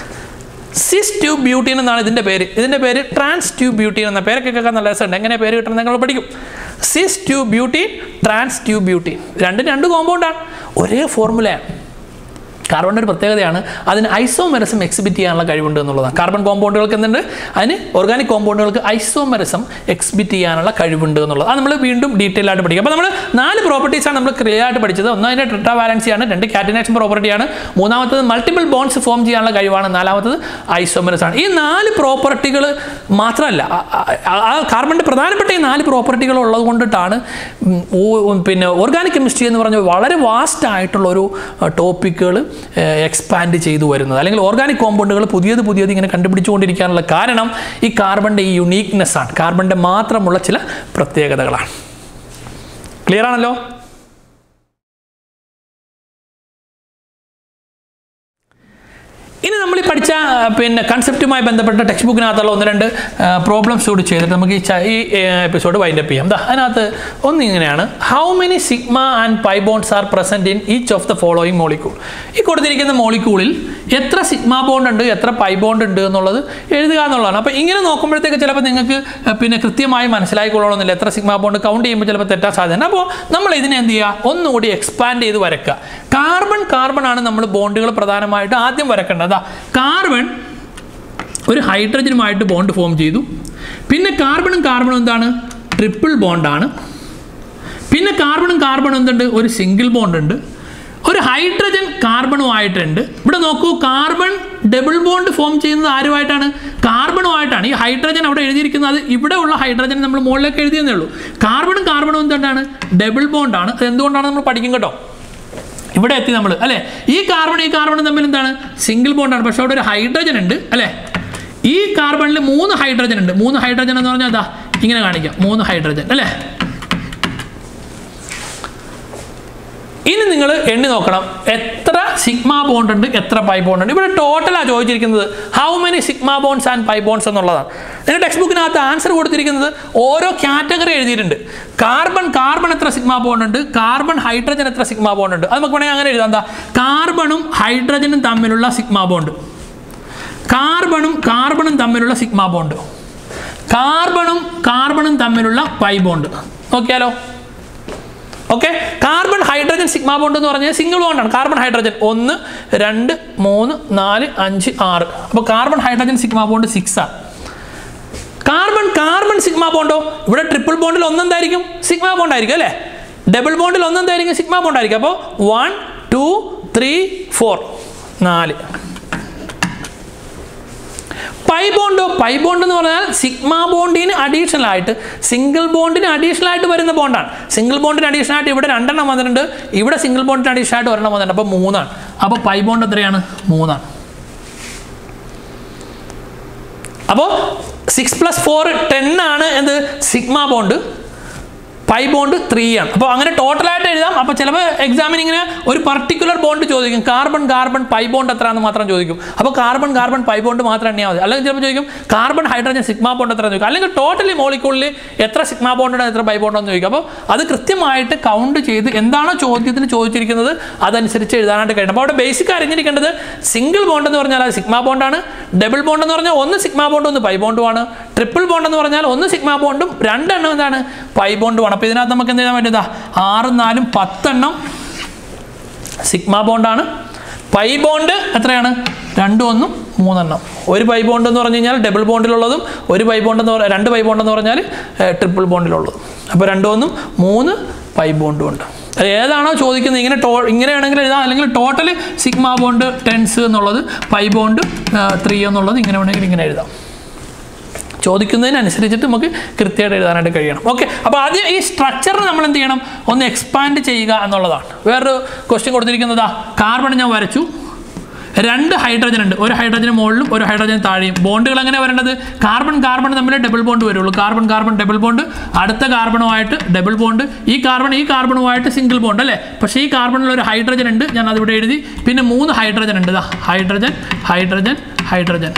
S1: സിസ് ട്യൂബ് ബ്യൂട്ടീൻ എന്നാണ് ഇതിൻ്റെ പേര് ഇതിൻ്റെ പേര് ട്രാൻസ് ട്യൂബ് ബ്യൂട്ടീൻ എന്ന പേരൊക്കെ കേൾക്കാൻ നല്ല രസമുണ്ട് എങ്ങനെ പേര് കിട്ടുന്നത് നിങ്ങൾ പഠിക്കും cis tube butene trans tube butene രണ്ടും രണ്ട് കോമ്പൗണ്ടാണ് ഒരേ ഫോർമുലയാണ് കാർബണിൻ്റെ ഒരു പ്രത്യേകതയാണ് അതിന് ഐസോമെറിസം എക്സിബിറ്റ് ചെയ്യാനുള്ള കഴിവുണ്ട് എന്നുള്ളതാണ് കാർബൺ കോമ്പൗണ്ടുകൾക്ക് എന്തുണ്ട് അതിന് ഓർഗാനിക് കോമ്പൗണ്ടുകൾക്ക് ഐസോമെറിസം എക്സിബിറ്റ് ചെയ്യാനുള്ള കഴിവുണ്ട് എന്നുള്ളത് അത് നമ്മൾ വീണ്ടും ഡീറ്റെയിൽ ആയിട്ട് പഠിക്കും അപ്പോൾ നമ്മൾ നാല് പ്രോപ്പർട്ടീസാണ് നമ്മൾ ക്ലിയർ ആയിട്ട് പഠിച്ചത് ഒന്ന് അതിൻ്റെ ട്രിട്ടാ വാലൻസിയാണ് രണ്ട് കാറ്റിനേഷൻ പ്രോപ്പർട്ടിയാണ് മൂന്നാമത്തത് മൾട്ടിപ്പിൾ ബോൺസ് ഫോം ചെയ്യാനുള്ള കഴിവാണ് നാലാമത്തത് ഐസോമെറിസ് ആണ് ഈ നാല് പ്രോപ്പർട്ടികൾ മാത്രമല്ല ആ- ആ- ആ കാർബണിൻ്റെ പ്രധാനപ്പെട്ട ഈ നാല് പ്രോപ്പർട്ടികൾ ഉള്ളത് കൊണ്ടിട്ടാണ് ഉം, ഓ- പിന്നെ ഓർഗാനിക് കെമിസ്ട്രി എന്ന് പറഞ്ഞ വളരെ വാസ്റ്റ് ആയിട്ടുള്ള ഒരു ടോപ്പിക്കുകൾ എക്സ്പാൻഡ് ചെയ്തു വരുന്നത് അല്ലെങ്കിൽ ഓർഗാനിക് കോമ്പൗണ്ടുകൾ പുതിയത് പുതിയത് ഇങ്ങനെ കണ്ടുപിടിച്ചുകൊണ്ടിരിക്കാനുള്ള കാരണം ഈ കാർബണിൻ്റെ ഈ യുണീക്നെസ് ആണ് കാർബണിൻ്റെ മാത്രമുള്ള ചില പ്രത്യേകതകളാണ് ക്ലിയർ ആണല്ലോ ഇനി നമ്മൾ ഈ പഠിച്ച ആ, പിന്നെ കൺസെപ്റ്റുമായി ബന്ധപ്പെട്ട ടെക്സ്റ്റ് ബുക്കിനകത്തുള്ള ഒന്ന് രണ്ട് പ്രോബ്ലംസ് കൂടി ചെയ്തിട്ട് നമുക്ക് ഈ ച- ഈ എപ്പിസോഡ് വൈൻഡ് അപ്പ് ചെയ്യാം ദാ അതിനകത്ത് ഒന്ന് ഇങ്ങനെയാണ് how many sigma and pi bonds are present in each of the following molecule ഈ കൊടുത്തിരിക്കുന്ന മോളിക്യൂളിൽ എത്ര സിഗ്മ ബോണ്ട് ഉണ്ട് എത്ര പൈ ബോണ്ട് ഉണ്ട് എന്നുള്ളത് എഴുതുക എന്നുള്ളതാണ് അപ്പോൾ ഇങ്ങനെ നോക്കുമ്പോഴത്തേക്ക് ചിലപ്പോൾ നിങ്ങൾക്ക് ആ, പിന്നെ കൃത്യമായി മനസ്സിലായിക്കൊള്ളണമെന്നില്ല എത്ര സിഗ്മ ബോണ്ട് കൗണ്ട് ചെയ്യുമ്പോൾ ചിലപ്പോൾ തെറ്റാൻ സാധ്യത അപ്പോൾ നമ്മൾ ഇതിനെ എന്ത് ചെയ്യുക ഒന്നുകൂടി എക്സ്പാൻഡ് ചെയ്ത് വരക്കുക കാർബൺ കാർബൺ ആണ് നമ്മൾ ബോണ്ടുകൾ പ്രധാനമായിട്ട് ആദ്യം വരക്കേണ്ടത് അതാ കാർബൺ ഒരു ഹൈഡ്രജനുമായിട്ട് ബോണ്ട് ഫോം ചെയ്തു പിന്നെ കാർബണും കാർബണും എന്താണ് ട്രിപ്പിൾ ബോണ്ടാണ് പിന്നെ കാർബണും കാർബണും എന്തുണ്ട് ഒരു സിംഗിൾ ബോണ്ട് ഉണ്ട് ഒരു ഹൈഡ്രജൻ കാർബണുമായിട്ടുണ്ട് ഇവിടെ നോക്കൂ കാർബൺ ഡബിൾ ബോണ്ട് ഫോം ചെയ്യുന്നത് ആരുമായിട്ടാണ് കാർബണുമായിട്ടാണ് ഈ ഹൈഡ്രജൻ അവിടെ എഴുതിയിരിക്കുന്നത് ഇവിടെ ഉള്ള ഹൈഡ്രജൻ നമ്മൾ മുകളിലേക്ക് എഴുതിയെന്നേ ഉള്ളൂ കാർബണും കാർബണും എന്താണ് ഡബിൾ ബോണ്ടാണ് അത് എന്തുകൊണ്ടാണ് നമ്മൾ പഠിക്കും കേട്ടോ ഇവിടെ എത്തി നമ്മൾ അല്ലേ ഈ കാർബൺ ഈ കാർബൺ തമ്മിൽ എന്താണ് സിംഗിൾ ബോണ്ടാണ് പക്ഷെ അവിടെ ഒരു ഹൈഡ്രജൻ ഉണ്ട് അല്ലേ ഈ കാർബണിൽ മൂന്ന് ഹൈഡ്രജൻ ഉണ്ട് മൂന്ന് ഹൈഡ്രജൻ എന്ന് പറഞ്ഞാൽ അതാ ഇങ്ങനെ കാണിക്കാം മൂന്ന് ഹൈഡ്രജൻ അല്ലേ ഇനി നിങ്ങൾ എണ്ണി നോക്കണം എത്ര സിഗ്മ ബോണ്ട് ഉണ്ട് എത്ര പൈ ബോണ്ട് ഉണ്ട് ഇവിടെ ടോട്ടലാണ് ചോദിച്ചിരിക്കുന്നത് how many sigma bonds and pi bonds എന്നുള്ളതാണ് നിങ്ങൾ ടെക്സ്റ്റ് ബുക്കിനകത്ത് ആൻസർ കൊടുത്തിരിക്കുന്നത് ഓരോ കാറ്റഗറി എഴുതിയിട്ടുണ്ട് കാർബൺ കാർബൺ എത്ര സിഗ്മ ബോണ്ട് ഉണ്ട് കാർബൺ ഹൈഡ്രജൻ എത്ര സിഗ്മ ബോണ്ട് ഉണ്ട് അത് നമുക്ക് വേണമെങ്കിൽ അങ്ങനെ എഴുതാം എന്താ കാർബണും ഹൈഡ്രജനും തമ്മിലുള്ള സിഗ്മ ബോണ്ട് കാർബണും കാർബണും തമ്മിലുള്ള സിഗ്മ ബോണ്ട് കാർബണും കാർബണും തമ്മിലുള്ള പൈ ബോണ്ട് നോക്കിയാലോ okay carbon hydrogen sigma bond എന്ന് പറഞ്ഞാൽ സിംഗിൾ ബോണ്ടാണ് കാർബൺ ഹൈഡ്രജൻ ഒന്ന് രണ്ട് മൂന്ന് നാല് അഞ്ച് ആറ് അപ്പോൾ carbon hydrogen sigma bond six ആണ് കാർബൺ കാർബൺ സിഗ്മ ബോണ്ടോ ഇവിടെ ട്രിപ്പിൾ ബോണ്ടിൽ ഒന്നെന്തായിരിക്കും സിഗ്മ ബോണ്ട് ആയിരിക്കും അല്ലേ ഡബിൾ ബോണ്ടിൽ ഒന്നെന്തായിരിക്കും സിഗ്മ ബോണ്ട് ആയിരിക്കും അപ്പോൾ വൺ ടു ത്രീ ഫോർ നാല് പൈ ബോണ്ടോ പൈ ബോണ്ട് എന്ന് പറഞ്ഞാൽ സിഗ്മ ബോണ്ടിന് അഡീഷണൽ ആയിട്ട് സിംഗിൾ ബോണ്ടിന് അഡീഷണൽ ആയിട്ട് വരുന്ന ബോണ്ടാണ് സിംഗിൾ ബോണ്ടിന് അഡീഷണൽ ആയിട്ട് ഇവിടെ രണ്ടെണ്ണം വന്നിട്ടുണ്ട് ഇവിടെ സിംഗിൾ ബോണ്ടിന് അഡീഷണൽ ആയിട്ട് ഒരെണ്ണം വന്നിട്ടുണ്ട് അപ്പോൾ മൂന്നാണ് അപ്പോൾ പൈ ബോണ്ട് എത്രയാണ് മൂന്നാണ് അപ്പോൾ സിക്സ് പ്ലസ് ഫോർ ടെൻ ആണ് എന്ത് sigma bond pi bond three ആണ് അപ്പോൾ അങ്ങനെ ടോട്ടലായിട്ട് എഴുതാം അപ്പോൾ ചിലപ്പോൾ എക്സാമിന് ഇങ്ങനെ ഒരു പർട്ടിക്കുലർ ബോണ്ട് ചോദിക്കും കാർബൺ കാർബൺ പൈ ബോണ്ട് എത്രയാണെന്ന് മാത്രം ചോദിക്കും അപ്പോൾ കാർബൺ കാർബൺ പൈ ബോണ്ട് മാത്രം എണ്ണിയാൽ മതി അല്ലെങ്കിൽ ചിലപ്പോൾ ചോദിക്കും കാർബൺ ഹൈഡ്രജൻ സിഗ്മ ബോണ്ട് എത്ര ചോദിക്കും അല്ലെങ്കിൽ ടോട്ടലി മോളിക്കൂളിൽ എത്ര സിഗ്മ ബോണ്ട് എത്ര പൈ ബോണ്ട് എന്ന് ചോദിക്കും അപ്പോൾ അത് കൃത്യമായിട്ട് കൗണ്ട് ചെയ്ത് എന്താണോ ചോദ്യത്തിന് ചോദിച്ചിരിക്കുന്നത് അതനുസരിച്ച് എഴുതാനായിട്ട് കഴിയണം അപ്പോൾ അവിടെ ബേസിക് അറിഞ്ഞിരിക്കേണ്ടത് സിംഗിൾ ബോണ്ട് എന്ന് പറഞ്ഞാൽ അത് സിഗ്മ ബോണ്ടാണ് ഡബിൾ ബോണ്ട് എന്ന് പറഞ്ഞാൽ ഒന്ന് സിഗ്മ ബോണ്ടും ഒന്ന് പൈ ബോണ്ടുമാണ് ട്രിപ്പിൾ ബോണ്ട് എന്ന് പറഞ്ഞാൽ ഒന്ന് സിഗ്മ ബോണ്ടും രണ്ടെണ്ണം എന്താണ് പൈ ബോണ്ടുമാണ് അപ്പോൾ ഇതിനകത്ത് നമുക്ക് എന്ത് ചെയ്യാൻ പറ്റുന്നതാ ആറും നാലും പത്തെണ്ണം സിഗ്മ ബോണ്ടാണ് പൈ ബോണ്ട് എത്രയാണ് രണ്ടും ഒന്നും മൂന്നെണ്ണം ഒരു പൈ ബോണ്ട് എന്ന് പറഞ്ഞു കഴിഞ്ഞാൽ ഡബിൾ ബോണ്ടിലുള്ളതും ഒരു പൈ ബോണ്ട് എന്ന് പറഞ്ഞാൽ രണ്ട് പൈ ബോണ്ട് എന്ന് പറഞ്ഞാൽ ട്രിപ്പിൾ ബോണ്ടിലുള്ളതും അപ്പോൾ രണ്ടും ഒന്നും മൂന്ന് പൈ ബോണ്ടും ഉണ്ട് അത് ഏതാണോ ചോദിക്കുന്നത് ഇങ്ങനെ ടോ ഇങ്ങനെ വേണമെങ്കിൽ എഴുതാം അല്ലെങ്കിൽ ടോട്ടൽ സിഗ്മ ബോണ്ട് ടെൻസ് എന്നുള്ളത് പൈ ബോണ്ട് ത്രീ എന്നുള്ളത് ഇങ്ങനെ വേണമെങ്കിൽ ഇങ്ങനെ എഴുതാം ചോദിക്കുന്നതിനനുസരിച്ചിട്ട് നമുക്ക് കൃത്യമായിട്ട് എഴുതാനായിട്ട് കഴിയണം ഓക്കെ അപ്പോൾ ആദ്യം ഈ സ്ട്രക്ചറിന് നമ്മൾ എന്ത് ചെയ്യണം ഒന്ന് എക്സ്പാൻഡ് ചെയ്യുക എന്നുള്ളതാണ് വേറൊരു ക്വസ്റ്റ്യൻ കൊടുത്തിരിക്കുന്നതാ കാർബൺ ഞാൻ വരച്ചു രണ്ട് ഹൈഡ്രജൻ ഉണ്ട് ഒരു ഹൈഡ്രജന് മുകളിലും ഒരു ഹൈഡ്രജൻ താഴെയും ബോണ്ടുകൾ എങ്ങനെ വരേണ്ടത് കാർബൺ കാർബൺ തമ്മിൽ ഡബിൾ ബോണ്ട് വരുള്ളൂ കാർബൺ കാർബൺ ഡബിൾ ബോണ്ട് അടുത്ത കാർബണുമായിട്ട് ഡബിൾ ബോണ്ട് ഈ കാർബൺ ഈ കാർബണുമായിട്ട് സിംഗിൾ ബോണ്ട് അല്ലേ പക്ഷേ ഈ കാർബണിൽ ഒരു ഹൈഡ്രജൻ ഉണ്ട് ഞാൻ അതിവിടെ എഴുതി പിന്നെ മൂന്ന് ഹൈഡ്രജൻ ഉണ്ട് ഇതാ ഹൈഡ്രജൻ ഹൈഡ്രജൻ ഹൈഡ്രജൻ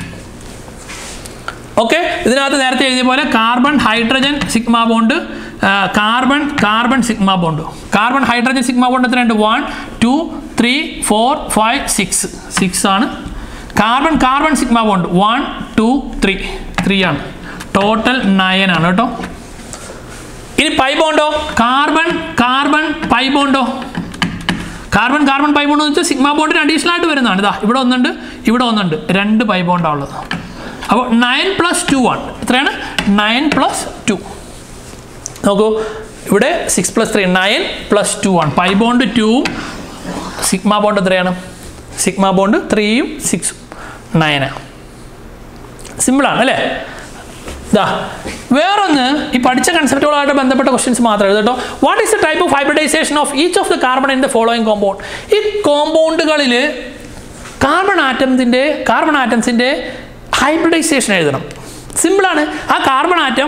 S1: ഓക്കെ ഇതിനകത്ത് നേരത്തെ എഴുതിയ പോലെ carbon hydrogen sigma bond carbon carbon sigma bond carbon hydrogen sigma bond എത്രയുണ്ട് one two three four five six six ആണ് carbon carbon sigma bond one two three three ആണ് total nine ആണ് കേട്ടോ ഇനി പൈ ബോണ്ടോ കാർബൺ കാർബൺ പൈ ബോണ്ടോ carbon carbon pi bond എന്ന് വെച്ചാൽ സിഗ്മ ബോണ്ടിന് അഡീഷണൽ ആയിട്ട് വരുന്നതാണ് ഇതാ ഇവിടെ ഒന്നുണ്ട് ഇവിടെ ഒന്നുണ്ട് രണ്ട് പൈ ബോണ്ടാണ് ഉള്ളത് അപ്പോൾ നയൻ പ്ലസ് ടു ആണ് എത്രയാണ് നയൻ പ്ലസ് ടു നോക്കൂ ഇവിടെ six plus three nine plus two ആണ് പൈ ബോണ്ട് ടൂവും സിഗ്മ ബോണ്ട് എത്രയാണ് സിഗ്മ ബോണ്ട് ത്രീയും സിക്സും നയനാണ് സിമ്പിളാണ് അല്ലേ ഇതാ വേറൊന്ന് ഈ പഠിച്ച കൺസെപ്റ്റുകളായിട്ട് ബന്ധപ്പെട്ട ക്വസ്റ്റ്യൻസ് മാത്രം എഴുതട്ടോ what is the type of hybridization of each of the carbon in the following compound ഈ കോമ്പൗണ്ടുകളിൽ കാർബൺ ആറ്റംസിൻ്റെ കാർബൺ ആറ്റംസിൻ്റെ ഹൈബ്രിഡൈസേഷൻ എഴുതണം സിമ്പിളാണ് ആ carbon atom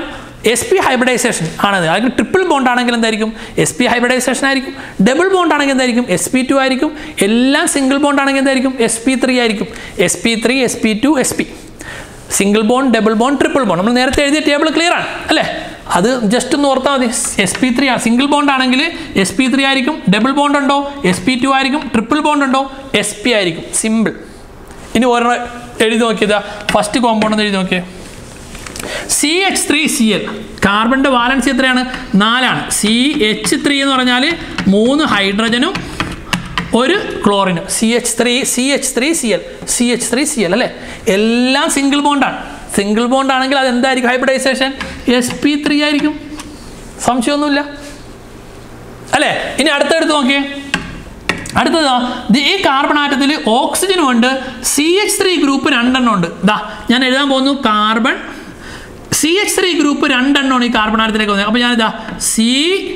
S1: S P hybridization ആണത് അതിന് ട്രിപ്പിൾ ബോണ്ട് ആണെങ്കിൽ എന്തായിരിക്കും എസ് പി ഹൈബ്രിഡൈസേഷൻ ആയിരിക്കും ഡബിൾ ബോണ്ട് ആണെങ്കിൽ എന്തായിരിക്കും എസ് പി ടു ആയിരിക്കും എല്ലാം സിംഗിൾ ബോണ്ട് ആണെങ്കിൽ എന്തായിരിക്കും എസ് പി ത്രീ ആയിരിക്കും S P three S P two S P single bond double bond triple bond നമ്മൾ നേരത്തെ എഴുതിയ ടേബിൾ ക്ലിയർ ആണ് അല്ലേ അത് ജസ്റ്റ് ഒന്ന് ഓർത്താൽ മതി എസ് പി ത്രീ ആണ് സിംഗിൾ ബോണ്ട് ആണെങ്കിൽ എസ് പി ത്രീ ആയിരിക്കും ഡബിൾ ബോണ്ട് ഉണ്ടോ എസ് പി ടു ആയിരിക്കും ട്രിപ്പിൾ ബോണ്ട് ഉണ്ടോ എസ് പി ആയിരിക്കും സിമ്പിൾ ഇനി ഒരെണ്ണം എഴുതി നോക്കിയതാ ഫസ്റ്റ് കോമ്പൗണ്ട് ഒന്ന് എഴുതി നോക്കിയേ C H three C L കാർബണിൻ്റെ വാലൻസി എത്രയാണ് നാലാണ് സി എച്ച് ത്രീ എന്ന് പറഞ്ഞാൽ മൂന്ന് ഹൈഡ്രജനും ഒരു ക്ലോറിനും C H three C H three C L C H three C L അല്ലേ എല്ലാം സിംഗിൾ ബോണ്ടാണ് സിംഗിൾ ബോണ്ട് ആണെങ്കിൽ അത് എന്തായിരിക്കും ഹൈബ്രിഡൈസേഷൻ എസ് പി ത്രീ ആയിരിക്കും സംശയമൊന്നുമില്ല അല്ലേ ഇനി അടുത്തെടുത്ത് നോക്കിയേ അടുത്തതോ ദി ഈ കാർബൺ ആറ്റത്തിൽ ഓക്സിജനും ഉണ്ട് സി എച്ച് ത്രീ ഗ്രൂപ്പ് രണ്ടെണ്ണം ഉണ്ട് ദാ ഞാൻ എഴുതാൻ പോകുന്നു carbon C H three group രണ്ടെണ്ണമാണ് ഈ കാർബൺ ആറ്റത്തിലേക്ക് വന്നത് അപ്പോൾ ഞാനിതാ C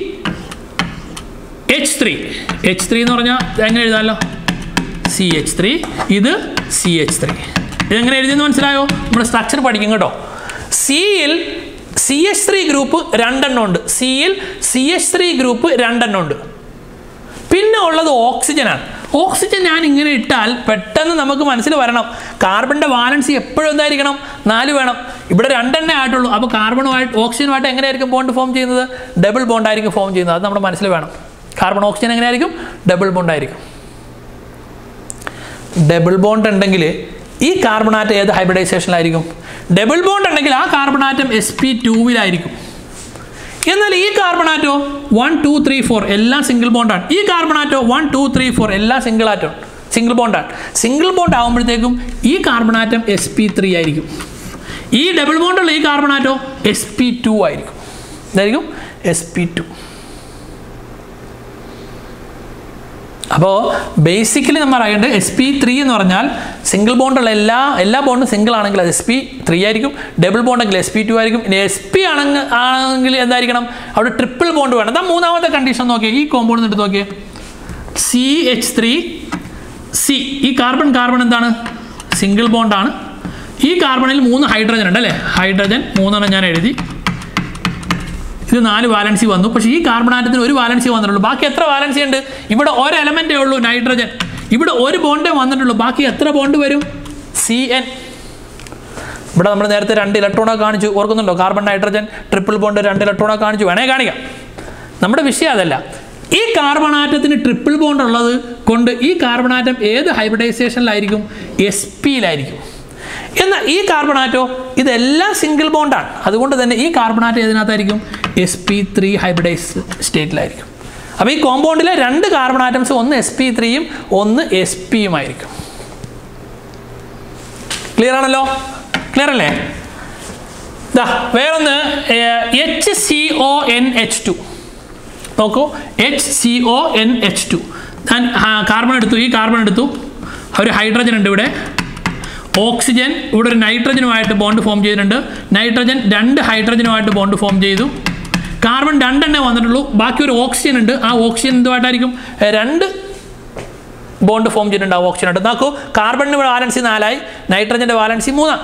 S1: H three H three എന്ന് പറഞ്ഞാൽ എങ്ങനെ എഴുതാമല്ലോ സി എച്ച് ത്രീ ഇത് സി എച്ച് ത്രീ ഇതെങ്ങനെ എഴുതിയെന്ന് മനസ്സിലായോ നമ്മുടെ സ്ട്രക്ചർ പഠിക്കും കേട്ടോ സിയിൽ സി എച്ച് ത്രീ ഗ്രൂപ്പ് രണ്ടെണ്ണം ഉണ്ട് സിയിൽ സി എച്ച് ത്രീ ഗ്രൂപ്പ് രണ്ടെണ്ണം ഉണ്ട് പിന്നെ ഉള്ളത് ഓക്സിജനാണ് ഓക്സിജൻ ഞാൻ ഇങ്ങനെ ഇട്ടാൽ പെട്ടെന്ന് നമുക്ക് മനസ്സിൽ വരണം കാർബണിൻ്റെ വാലൻസി എപ്പോഴും എന്തായിരിക്കണം നാല് വേണം ഇവിടെ രണ്ടെണ്ണേ ആയിട്ടുള്ളൂ അപ്പോൾ കാർബണുമായിട്ട് ഓക്സിജനുമായിട്ട് എങ്ങനെയായിരിക്കും ബോണ്ട് ഫോം ചെയ്യുന്നത് ഡബിൾ ബോണ്ട് ആയിരിക്കും ഫോം ചെയ്യുന്നത് അത് നമ്മുടെ മനസ്സിൽ വേണം കാർബൺ ഓക്സിജൻ എങ്ങനെയായിരിക്കും ഡബിൾ ബോണ്ട് ആയിരിക്കും ഡബിൾ ബോണ്ട് ഉണ്ടെങ്കിൽ ഈ കാർബണാറ്റം ഏത് ഹൈബ്രിഡൈസേഷനിലായിരിക്കും ഡബിൾ ബോണ്ട് ഉണ്ടെങ്കിൽ ആ കാർബണാറ്റം എസ് പി ടൂവിലായിരിക്കും എന്നാൽ ഈ കാർബണാറ്റോ വൺ ടു ത്രീ ഫോർ എല്ലാം സിംഗിൾ ബോണ്ടാണ് ഈ കാർബണാറ്റോ വൺ ടു ത്രീ ഫോർ എല്ലാം സിംഗിൾ ആറ്റോ സിംഗിൾ ബോണ്ടാണ് സിംഗിൾ ബോണ്ട് ആകുമ്പോഴത്തേക്കും ഈ കാർബണാറ്റം എസ് പി ത്രീ ആയിരിക്കും ഈ ഡബിൾ ബോണ്ടുള്ള ഈ കാർബണാറ്റോ എസ് പി ടു ആയിരിക്കും ഇതായിരിക്കും എസ് പി ടു അപ്പോൾ ബേസിക്കലി നമ്മൾ അറിയേണ്ടത് എസ് പി ത്രീ എന്ന് പറഞ്ഞാൽ സിംഗിൾ ബോണ്ടുള്ള എല്ലാ എല്ലാ ബോണ്ടും സിംഗിൾ ആണെങ്കിൽ അത് എസ് പി ത്രീ ആയിരിക്കും ഡബിൾ ബോണ്ടെങ്കിൽ എസ് പി ടു ആയിരിക്കും ഇനി എസ് പി ആണെങ്കിൽ ആണെങ്കിൽ എന്തായിരിക്കണം അവിടെ ട്രിപ്പിൾ ബോണ്ട് വേണം അതാ മൂന്നാമത്തെ കണ്ടീഷൻ നോക്കിയേ ഈ കോമ്പൗണ്ട് എടുത്ത് നോക്കിയേ സി എച്ച് ത്രീ സി ഈ കാർബൺ കാർബൺ എന്താണ് സിംഗിൾ ബോണ്ടാണ് ഈ കാർബണിൽ മൂന്ന് ഹൈഡ്രജൻ ഉണ്ട് അല്ലേ ഹൈഡ്രജൻ മൂന്നെണ്ണം ഞാൻ എഴുതി ഇത് നാല് വാലൻസി വന്നു പക്ഷേ ഈ കാർബൺ ആറ്റത്തിന് ഒരു വാലൻസി വന്നിട്ടുള്ളൂ ബാക്കി എത്ര വാലൻസി ഉണ്ട് ഇവിടെ ഒരു എലമെൻറ്റേ ഉള്ളൂ നൈട്രജൻ ഇവിടെ ഒരു ബോണ്ടേ വന്നിട്ടുള്ളൂ ബാക്കി എത്ര ബോണ്ട് വരും സി എൻ ഇവിടെ നമ്മൾ നേരത്തെ രണ്ട് ഇലക്ട്രോണൊക്കെ കാണിച്ചു ഓർക്കുന്നുണ്ടോ കാർബൺ നൈട്രജൻ ട്രിപ്പിൾ ബോണ്ട് രണ്ട് ഇലക്ട്രോണൊക്കെ കാണിച്ചു വേണേ കാണിക്കാം നമ്മുടെ വിഷയം അതല്ല ഈ കാർബൺ ആറ്റത്തിന് ട്രിപ്പിൾ ബോണ്ട് ഉള്ളത് കൊണ്ട് ഈ കാർബൺ ആറ്റം ഏത് ഹൈബ്രിഡൈസേഷനിലായിരിക്കും എസ് പിയിലായിരിക്കും എന്നാൽ ഈ കാർബൺ ആറ്റോ ഇതെല്ലാം സിംഗിൾ ബോണ്ടാണ് അതുകൊണ്ട് തന്നെ ഈ കാർബൺ ആറ്റം ഏതിനകത്തായിരിക്കും എസ് പി ത്രീ ഹൈബ്രിഡൈസ് സ്റ്റേറ്റിലായിരിക്കും അപ്പോൾ ഈ കോമ്പൗണ്ടിലെ രണ്ട് കാർബൺ ആറ്റംസ് ഒന്ന് എസ് പി ത്രീയും ഒന്ന് എസ് പിയുമായിരിക്കും ക്ലിയർ ആണല്ലോ ക്ലിയർ അല്ലേ ദാ വേറൊന്ന് H C O N H two നോക്കൂ H C O N H two ഞാൻ കാർബൺ എടുത്തു ഈ കാർബൺ എടുത്തു ഒരു ഹൈഡ്രജൻ ഉണ്ട് ഇവിടെ ഓക്സിജൻ ഇവിടെ ഒരു നൈട്രജനുമായിട്ട് ബോണ്ട് ഫോം ചെയ്തിട്ടുണ്ട് നൈട്രജൻ രണ്ട് ഹൈഡ്രജനുമായിട്ട് ബോണ്ട് ഫോം ചെയ്തു കാർബൺ രണ്ടെണ്ണേ വന്നിട്ടുള്ളൂ ബാക്കി ഒരു ഓക്സിജൻ ഉണ്ട് ആ ഓക്സിജൻ എന്തുമായിട്ടായിരിക്കും രണ്ട് ബോണ്ട് ഫോം ചെയ്തിട്ടുണ്ട് ആ ഓക്സിജൻ ആയിട്ട് നോക്കൂ കാർബണിന് വാലൻസി നാലായി നൈട്രജൻ്റെ വാലൻസി മൂന്നാണ്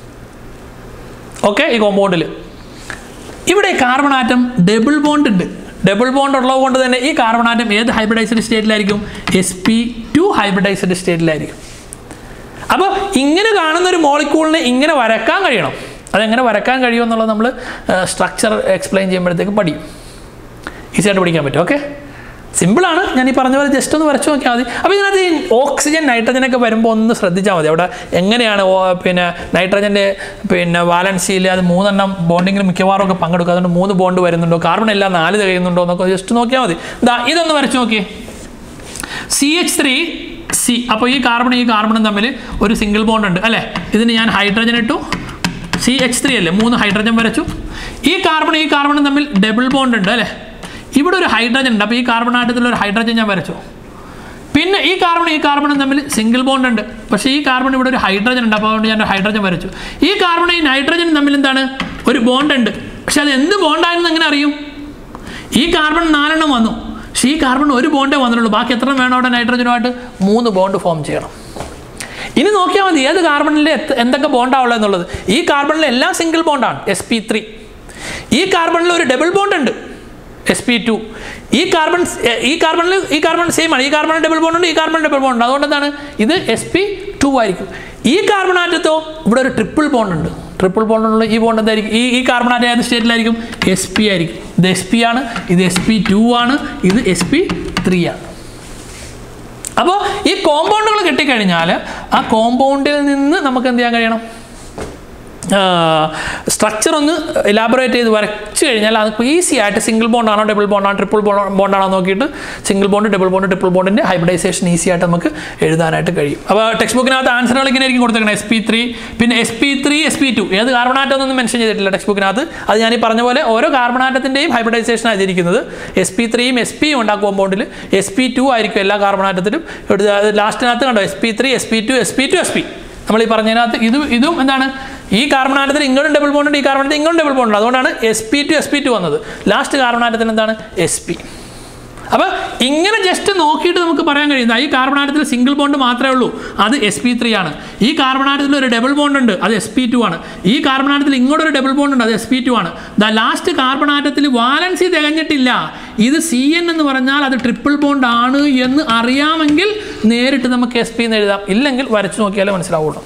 S1: ഓക്കെ ഈ കോമ്പൗണ്ടിൽ ഇവിടെ കാർബൺ ആറ്റം ഡബിൾ ബോണ്ട് ഉണ്ട് ഡബിൾ ബോണ്ട് ഉള്ളത് കൊണ്ട് തന്നെ ഈ കാർബൺ ആറ്റം ഏത് ഹൈബ്രിഡൈസ്ഡ് സ്റ്റേറ്റിലായിരിക്കും എസ് പി ടു ഹൈബ്രിഡൈസ്ഡ് സ്റ്റേറ്റിലായിരിക്കും അപ്പോൾ ഇങ്ങനെ കാണുന്ന ഒരു മോളിക്യൂളിനെ ഇങ്ങനെ വരക്കാൻ കഴിയണം അതെങ്ങനെ വരക്കാൻ കഴിയും എന്നുള്ളത് നമ്മൾ സ്ട്രക്ചർ എക്സ്പ്ലെയിൻ ചെയ്യുമ്പോഴത്തേക്ക് പഠിക്കും ഈസിയായിട്ട് പഠിക്കാൻ പറ്റും ഓക്കെ സിമ്പിളാണ് ഞാൻ ഈ പറഞ്ഞ പോലെ ജസ്റ്റ് ഒന്ന് വരച്ചു നോക്കിയാൽ മതി അപ്പോൾ ഇതിനകത്ത് ഈ ഓക്സിജൻ നൈട്രജനൊക്കെ വരുമ്പോൾ ഒന്ന് ശ്രദ്ധിച്ചാൽ മതി അവിടെ എങ്ങനെയാണ് ഓ- പിന്നെ നൈട്രജൻ്റെ പിന്നെ വാലൻസിയിൽ അത് മൂന്നെണ്ണം ബോണ്ടിങ്ങിൽ മിക്കവാറും ഒക്കെ പങ്കെടുക്കുക അതുകൊണ്ട് മൂന്ന് ബോണ്ട് വരുന്നുണ്ടോ കാർബൺ എല്ലാം നാല് തികയുന്നുണ്ടോ എന്നൊക്കെ ജസ്റ്റ് നോക്കിയാൽ മതി ഇതാ ഇതൊന്ന് വരച്ചു നോക്കിയേ സി എച്ച് ത്രീ സി അപ്പോൾ ഈ കാർബൺ ഈ കാർബണും തമ്മിൽ ഒരു സിംഗിൾ ബോണ്ട് ഉണ്ട് അല്ലേ ഇതിന് ഞാൻ ഹൈഡ്രജൻ ഇട്ടു സി എച്ച് ത്രീ അല്ലേ മൂന്ന് ഹൈഡ്രജൻ വരച്ചു ഈ കാർബൺ ഈ കാർബണും തമ്മിൽ ഡബിൾ ബോണ്ട് ഉണ്ട് അല്ലേ ഇവിടെ ഒരു ഹൈഡ്രജൻ ഉണ്ട് അപ്പോൾ ഈ കാർബൺ ആറ്റത്തിൽ ഒരു ഹൈഡ്രജൻ ഞാൻ വരച്ചു പിന്നെ ഈ കാർബൺ ഈ കാർബണും തമ്മിൽ സിംഗിൾ ബോണ്ട് ഉണ്ട് പക്ഷേ ഈ കാർബൺ ഇവിടെ ഒരു ഹൈഡ്രജൻ ഉണ്ട് അപ്പോൾ അതുകൊണ്ട് ഞാൻ ഒരു ഹൈഡ്രജൻ വരച്ചു ഈ കാർബൺ ഈ നൈട്രജൻ തമ്മിൽ എന്താണ് ഒരു ബോണ്ട് ഉണ്ട് പക്ഷെ അത് എന്ത് ബോണ്ടായെന്ന് എങ്ങനെ അറിയും ഈ കാർബൺ നാലെണ്ണം വന്നു പക്ഷേ ഈ കാർബൺ ഒരു ബോണ്ടേ വന്നിട്ടുള്ളൂ ബാക്കി എത്ര വേണം അവിടെ നൈട്രജനുമായിട്ട് മൂന്ന് ബോണ്ട് ഫോം ചെയ്യണം ഇനി നോക്കിയാൽ മതി ഏത് കാർബണിൽ എന്തൊക്കെ ബോണ്ടാവുള്ളത് എന്നുള്ളത് ഈ കാർബണിൽ എല്ലാം സിംഗിൾ ബോണ്ടാണ് എസ് പി ത്രീ ഈ കാർബണിൽ ഒരു ഡബിൾ ബോണ്ട് ഉണ്ട് എസ് പി ടു ഈ കാർബൺ ഈ കാർബണിൽ ഈ കാർബൺ സെയിം ആണ് ഈ കാർബൺ ഡബിൾ ബോണ്ട് ഉണ്ട് ഈ കാർബൺ ഡബിൾ ബോണ്ട് ഉണ്ട് അതുകൊണ്ട് എന്താണ് ഇത് എസ് പി ടു ആയിരിക്കും ഈ കാർബൺ ആറ്റത്തോ ഇവിടെ ഒരു ട്രിപ്പിൾ ബോണ്ട് ഉണ്ട് ട്രിപ്പിൾ ബോണ്ട് ഉള്ള ഈ ബോണ്ട് എന്തായിരിക്കും ഈ ഈ കാർബൺ ആറ്റം ഏത് സ്റ്റേറ്റിലായിരിക്കും എസ് പി ആയിരിക്കും ഇത് എസ് പി ആണ് ഇത് എസ് പി ടു ആണ് ഇത് എസ് പി ത്രീ ആണ് അപ്പോൾ ഈ കോമ്പൗണ്ടുകൾ കിട്ടിക്കഴിഞ്ഞാൽ ആ കോമ്പൗണ്ടിൽ നിന്ന് നമുക്ക് എന്ത് ചെയ്യാൻ കഴിയണം സ്ട്രക്ചർ ഒന്ന് ഇലാബറേറ്റ് ചെയ്ത് വരച്ച് കഴിഞ്ഞാൽ അത് ഈസി ആയിട്ട് സിംഗിൾ ബോണ്ട് ആണോ ഡബിൾ ബോണ്ട് ആണോ ട്രിപ്പിൾ ബോണ്ട് ആണോ നോക്കിയിട്ട് single bond double bond triple ബോണ്ടിൻ്റെ ഹൈബ്രിഡൈസേഷൻ ഈസി ആയിട്ട് നമുക്ക് എഴുതാനായിട്ട് കഴിയും അപ്പോൾ ടെക്സ്റ്റ് ബുക്കിനകത്ത് ആൻസറുകൾ ഇങ്ങനെ ആയിരിക്കും കൊടുത്തേക്കുന്നത് എസ് പി ത്രീ പിന്നെ S P three S P two ഏത് കാർബണാറ്റം മെൻഷൻ ചെയ്തിട്ടില്ല ടെക്സ്റ്റ് ബുക്കിനകത്ത് അത് ഞാൻ ഈ പറഞ്ഞ പോലെ ഓരോ കാർബണാറ്റത്തിൻ്റെയും ഹൈബ്രിഡൈസേഷൻ ആയിരിക്കുന്നത് എസ് പി ത്രീയും എസ് പിയും ഉണ്ടാക്കും കോമ്പൗണ്ടിൽ എസ് പി ടു ആയിരിക്കും എല്ലാ കാർബണാറ്റത്തിലും ലാസ്റ്റിനകത്ത് കണ്ടോ S P three S P two S P two S P നമ്മൾ ഈ പറഞ്ഞതിനകത്ത് ഇത് ഇതും എന്താണ് ഈ കാർബൺ ആറ്റത്തിന് ഇങ്ങോട്ടും ഡബിൾ ബോണ്ട് ഉണ്ട് ഈ കാർബൺ ആറ്റത്തിന് ഇങ്ങോട്ടും ഡബിൾ ബോണ്ട് ഉണ്ട് അതുകൊണ്ടാണ് S P two S P two വന്നത് ലാസ്റ്റ് കാർബൺ ആറ്റത്തിന് എന്താണ് എസ് പി അപ്പോൾ ഇങ്ങനെ ജസ്റ്റ് നോക്കിയിട്ട് നമുക്ക് പറയാൻ കഴിയുന്നത് ഈ കാർബൺ ആറ്റത്തിൽ സിംഗിൾ ബോണ്ട് മാത്രമേ ഉള്ളൂ അത് എസ് പി ത്രീ ആണ് ഈ കാർബൺ ആറ്റത്തിൽ ഒരു ഡബിൾ ബോണ്ട് ഉണ്ട് അത് എസ് പി ടു ആണ് ഈ കാർബൺ ആറ്റത്തിൽ ഇങ്ങോട്ടൊരു ഡബിൾ ബോണ്ട് ഉണ്ട് അത് എസ് പി ടു ആണ് ദ ലാസ്റ്റ് കാർബൺ ആറ്റത്തിൽ വാലൻസി തികഞ്ഞിട്ടില്ല ഇത് സി എൻ എന്ന് പറഞ്ഞാൽ അത് ട്രിപ്പിൾ ബോണ്ട് ആണ് എന്ന് അറിയാമെങ്കിൽ നേരിട്ട് നമുക്ക് എസ് പി എന്ന് എഴുതാം ഇല്ലെങ്കിൽ വരച്ചു നോക്കിയാലേ മനസ്സിലാവുള്ളൂ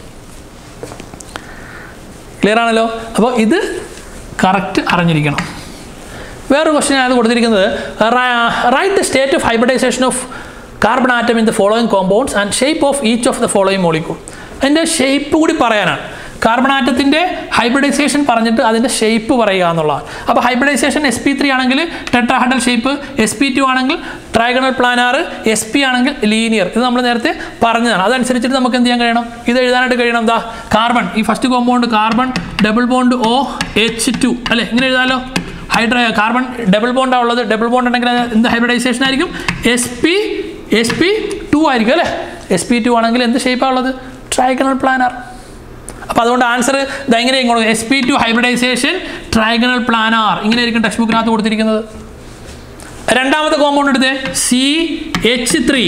S1: ക്ലിയർ ആണല്ലോ അപ്പോൾ ഇത് കറക്റ്റ് അറിഞ്ഞിരിക്കണം വേറൊരു ക്വസ്റ്റ്യൻ അത് കൊടുത്തിരിക്കുന്നത് write the state of hybridization of carbon atom in the following compounds and shape of each of the following molecule അതിൻ്റെ ഷേപ്പ് കൂടി പറയാനാണ് കാർബൺ ആറ്റത്തിൻ്റെ ഹൈബ്രിഡൈസേഷൻ പറഞ്ഞിട്ട് അതിൻ്റെ ഷേപ്പ് പറയുക എന്നുള്ളതാണ് അപ്പോൾ ഹൈബ്രിഡൈസേഷൻ എസ് പി ത്രീ ആണെങ്കിൽ tetrahedral shape S P two ആണെങ്കിൽ ട്രൈഗണൽ പ്ലാനാർ എസ് പി ആണെങ്കിൽ ലീനിയർ ഇത് നമ്മൾ നേരത്തെ പറഞ്ഞതാണ് അതനുസരിച്ചിട്ട് നമുക്ക് എന്ത് ചെയ്യാൻ കഴിയണം ഇത് എഴുതാനായിട്ട് കഴിയണം എന്താ കാർബൺ ഈ first compound carbon double bond O H two അല്ലേ ഇങ്ങനെ എഴുതാമല്ലോ ഹൈഡ്ര കാർബൺ ഡബിൾ ബോണ്ടാണ് ഉള്ളത് ഡബിൾ ബോണ്ട് ഉണ്ടെങ്കിൽ എന്ത് ഹൈബ്രിഡൈസേഷൻ ആയിരിക്കും S P S P two ആയിരിക്കും അല്ലേ എസ് പി ടു ആണെങ്കിൽ എന്ത് ഷേപ്പാണ് ഉള്ളത് ട്രൈഗണൽ പ്ലാനാർ അപ്പോൾ അതുകൊണ്ട് ആൻസർ ഇത് എങ്ങനെ ഇങ്ങോട്ട് S P two hybridization trigonal planar ഇങ്ങനെ ആയിരിക്കും ടെക്സ്റ്റ് ബുക്കിനകത്ത് കൊടുത്തിരിക്കുന്നത് രണ്ടാമത്തെ കോമ്പൗണ്ട് എടുത്തേ C H three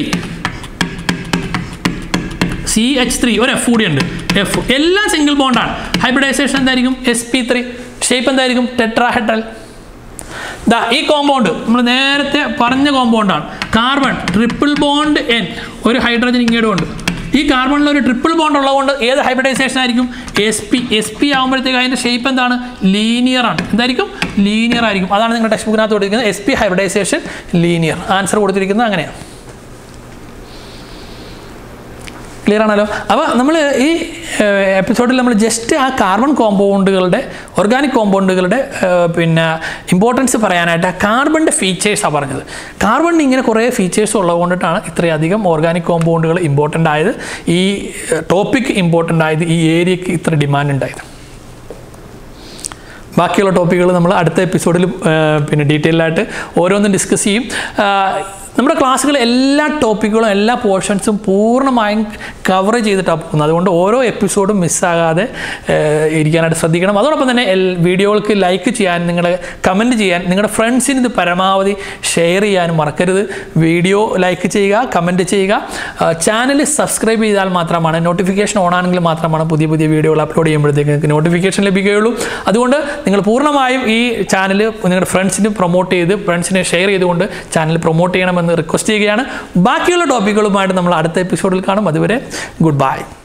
S1: C H three ഒരു എഫ് കൂടി ഉണ്ട് എഫ് എല്ലാം സിംഗിൾ ബോണ്ടാണ് ഹൈബ്രിഡൈസേഷൻ എന്തായിരിക്കും എസ് പി ത്രീ ഷേപ്പ് എന്തായിരിക്കും ടെട്രാഹെഡ്രൽ ദാ ഈ കോമ്പൗണ്ട് നമ്മൾ നേരത്തെ പറഞ്ഞ കോമ്പൗണ്ടാണ് കാർബൺ ട്രിപ്പിൾ ബോണ്ട് എൻ ഒരു ഹൈഡ്രജൻ ഇങ്ങോട്ടും ഉണ്ട് ഈ കാർബണിൽ ഒരു ട്രിപ്പിൾ ബോണ്ട് ഉള്ളതുകൊണ്ട് ഏത് ഹൈബ്രിഡൈസേഷൻ ആയിരിക്കും എസ് പി എസ് പി ആകുമ്പോഴത്തേക്ക് അതിൻ്റെ ഷേപ്പ് എന്താണ് ലീനിയർ ആണ് എന്തായിരിക്കും ലീനിയർ ആയിരിക്കും അതാണ് നിങ്ങളുടെ ടെക്സ്റ്റ് ബുക്കിനകത്ത് കൊടുത്തിരിക്കുന്നത് S P hybridization linear answer കൊടുത്തിരിക്കുന്നത് അങ്ങനെയാണ് ക്ലിയർ ആണല്ലോ അപ്പോൾ നമ്മൾ ഈ എപ്പിസോഡിൽ നമ്മൾ ജസ്റ്റ് ആ കാർബൺ കോമ്പൗണ്ടുകളുടെ ഓർഗാനിക് കോമ്പൗണ്ടുകളുടെ പിന്നെ ഇമ്പോർട്ടൻസ് പറയാനായിട്ട് ആ കാർബണിൻ്റെ ഫീച്ചേഴ്സാണ് പറഞ്ഞത് കാർബണിന് ഇങ്ങനെ കുറേ ഫീച്ചേഴ്സ് ഉള്ളതുകൊണ്ടിട്ടാണ് ഇത്രയധികം ഓർഗാനിക് കോമ്പൗണ്ടുകൾ ഇമ്പോർട്ടൻ്റ് ആയത് ഈ ടോപ്പിക് ഇമ്പോർട്ടൻ്റ് ആയത് ഈ ഏരിയക്ക് ഇത്ര ഡിമാൻഡ് ഉണ്ടായത് ബാക്കിയുള്ള ടോപ്പിക്കുകൾ നമ്മൾ അടുത്ത എപ്പിസോഡിൽ പിന്നെ ഡീറ്റെയിൽ ആയിട്ട് ഓരോന്നും ഡിസ്കസ് ചെയ്യും നമ്മുടെ ക്ലാസ്സുകൾ എല്ലാ ടോപ്പിക്കുകളും എല്ലാ പോർഷൻസും പൂർണ്ണമായും കവർ ചെയ്തിട്ടാണ് പോകുന്നത് അതുകൊണ്ട് ഓരോ എപ്പിസോഡും മിസ്സാകാതെ ഇരിക്കാനായിട്ട് ശ്രദ്ധിക്കണം അതോടൊപ്പം തന്നെ വീഡിയോകൾക്ക് ലൈക്ക് ചെയ്യാൻ നിങ്ങളുടെ കമൻറ്റ് ചെയ്യാൻ നിങ്ങളുടെ ഫ്രണ്ട്സിന് ഇത് പരമാവധി ഷെയർ ചെയ്യാനും മറക്കരുത് വീഡിയോ ലൈക്ക് ചെയ്യുക കമൻറ്റ് ചെയ്യുക ചാനൽ സബ്സ്ക്രൈബ് ചെയ്താൽ മാത്രമാണ് നോട്ടിഫിക്കേഷൻ ഓൺ ആണെങ്കിൽ മാത്രമാണ് പുതിയ പുതിയ വീഡിയോകൾ അപ്ലോഡ് ചെയ്യുമ്പോഴത്തേക്ക് നിങ്ങൾക്ക് നോട്ടിഫിക്കേഷൻ ലഭിക്കുകയുള്ളൂ അതുകൊണ്ട് നിങ്ങൾ പൂർണ്ണമായും ഈ ചാനൽ നിങ്ങളുടെ ഫ്രണ്ട്സിന് പ്രൊമോട്ട് ചെയ്ത് ഫ്രണ്ട്സിനെ ഷെയർ ചെയ്തുകൊണ്ട് ചാനൽ പ്രൊമോട്ട് ചെയ്യണമെന്ന് റിക്വസ്റ്റ് ചെയ്യുകയാണ് ബാക്കിയുള്ള ടോപ്പിക്കുകളുമായിട്ട് നമ്മൾ അടുത്ത എപ്പിസോഡിൽ കാണും അതുവരെ ഗുഡ് ബൈ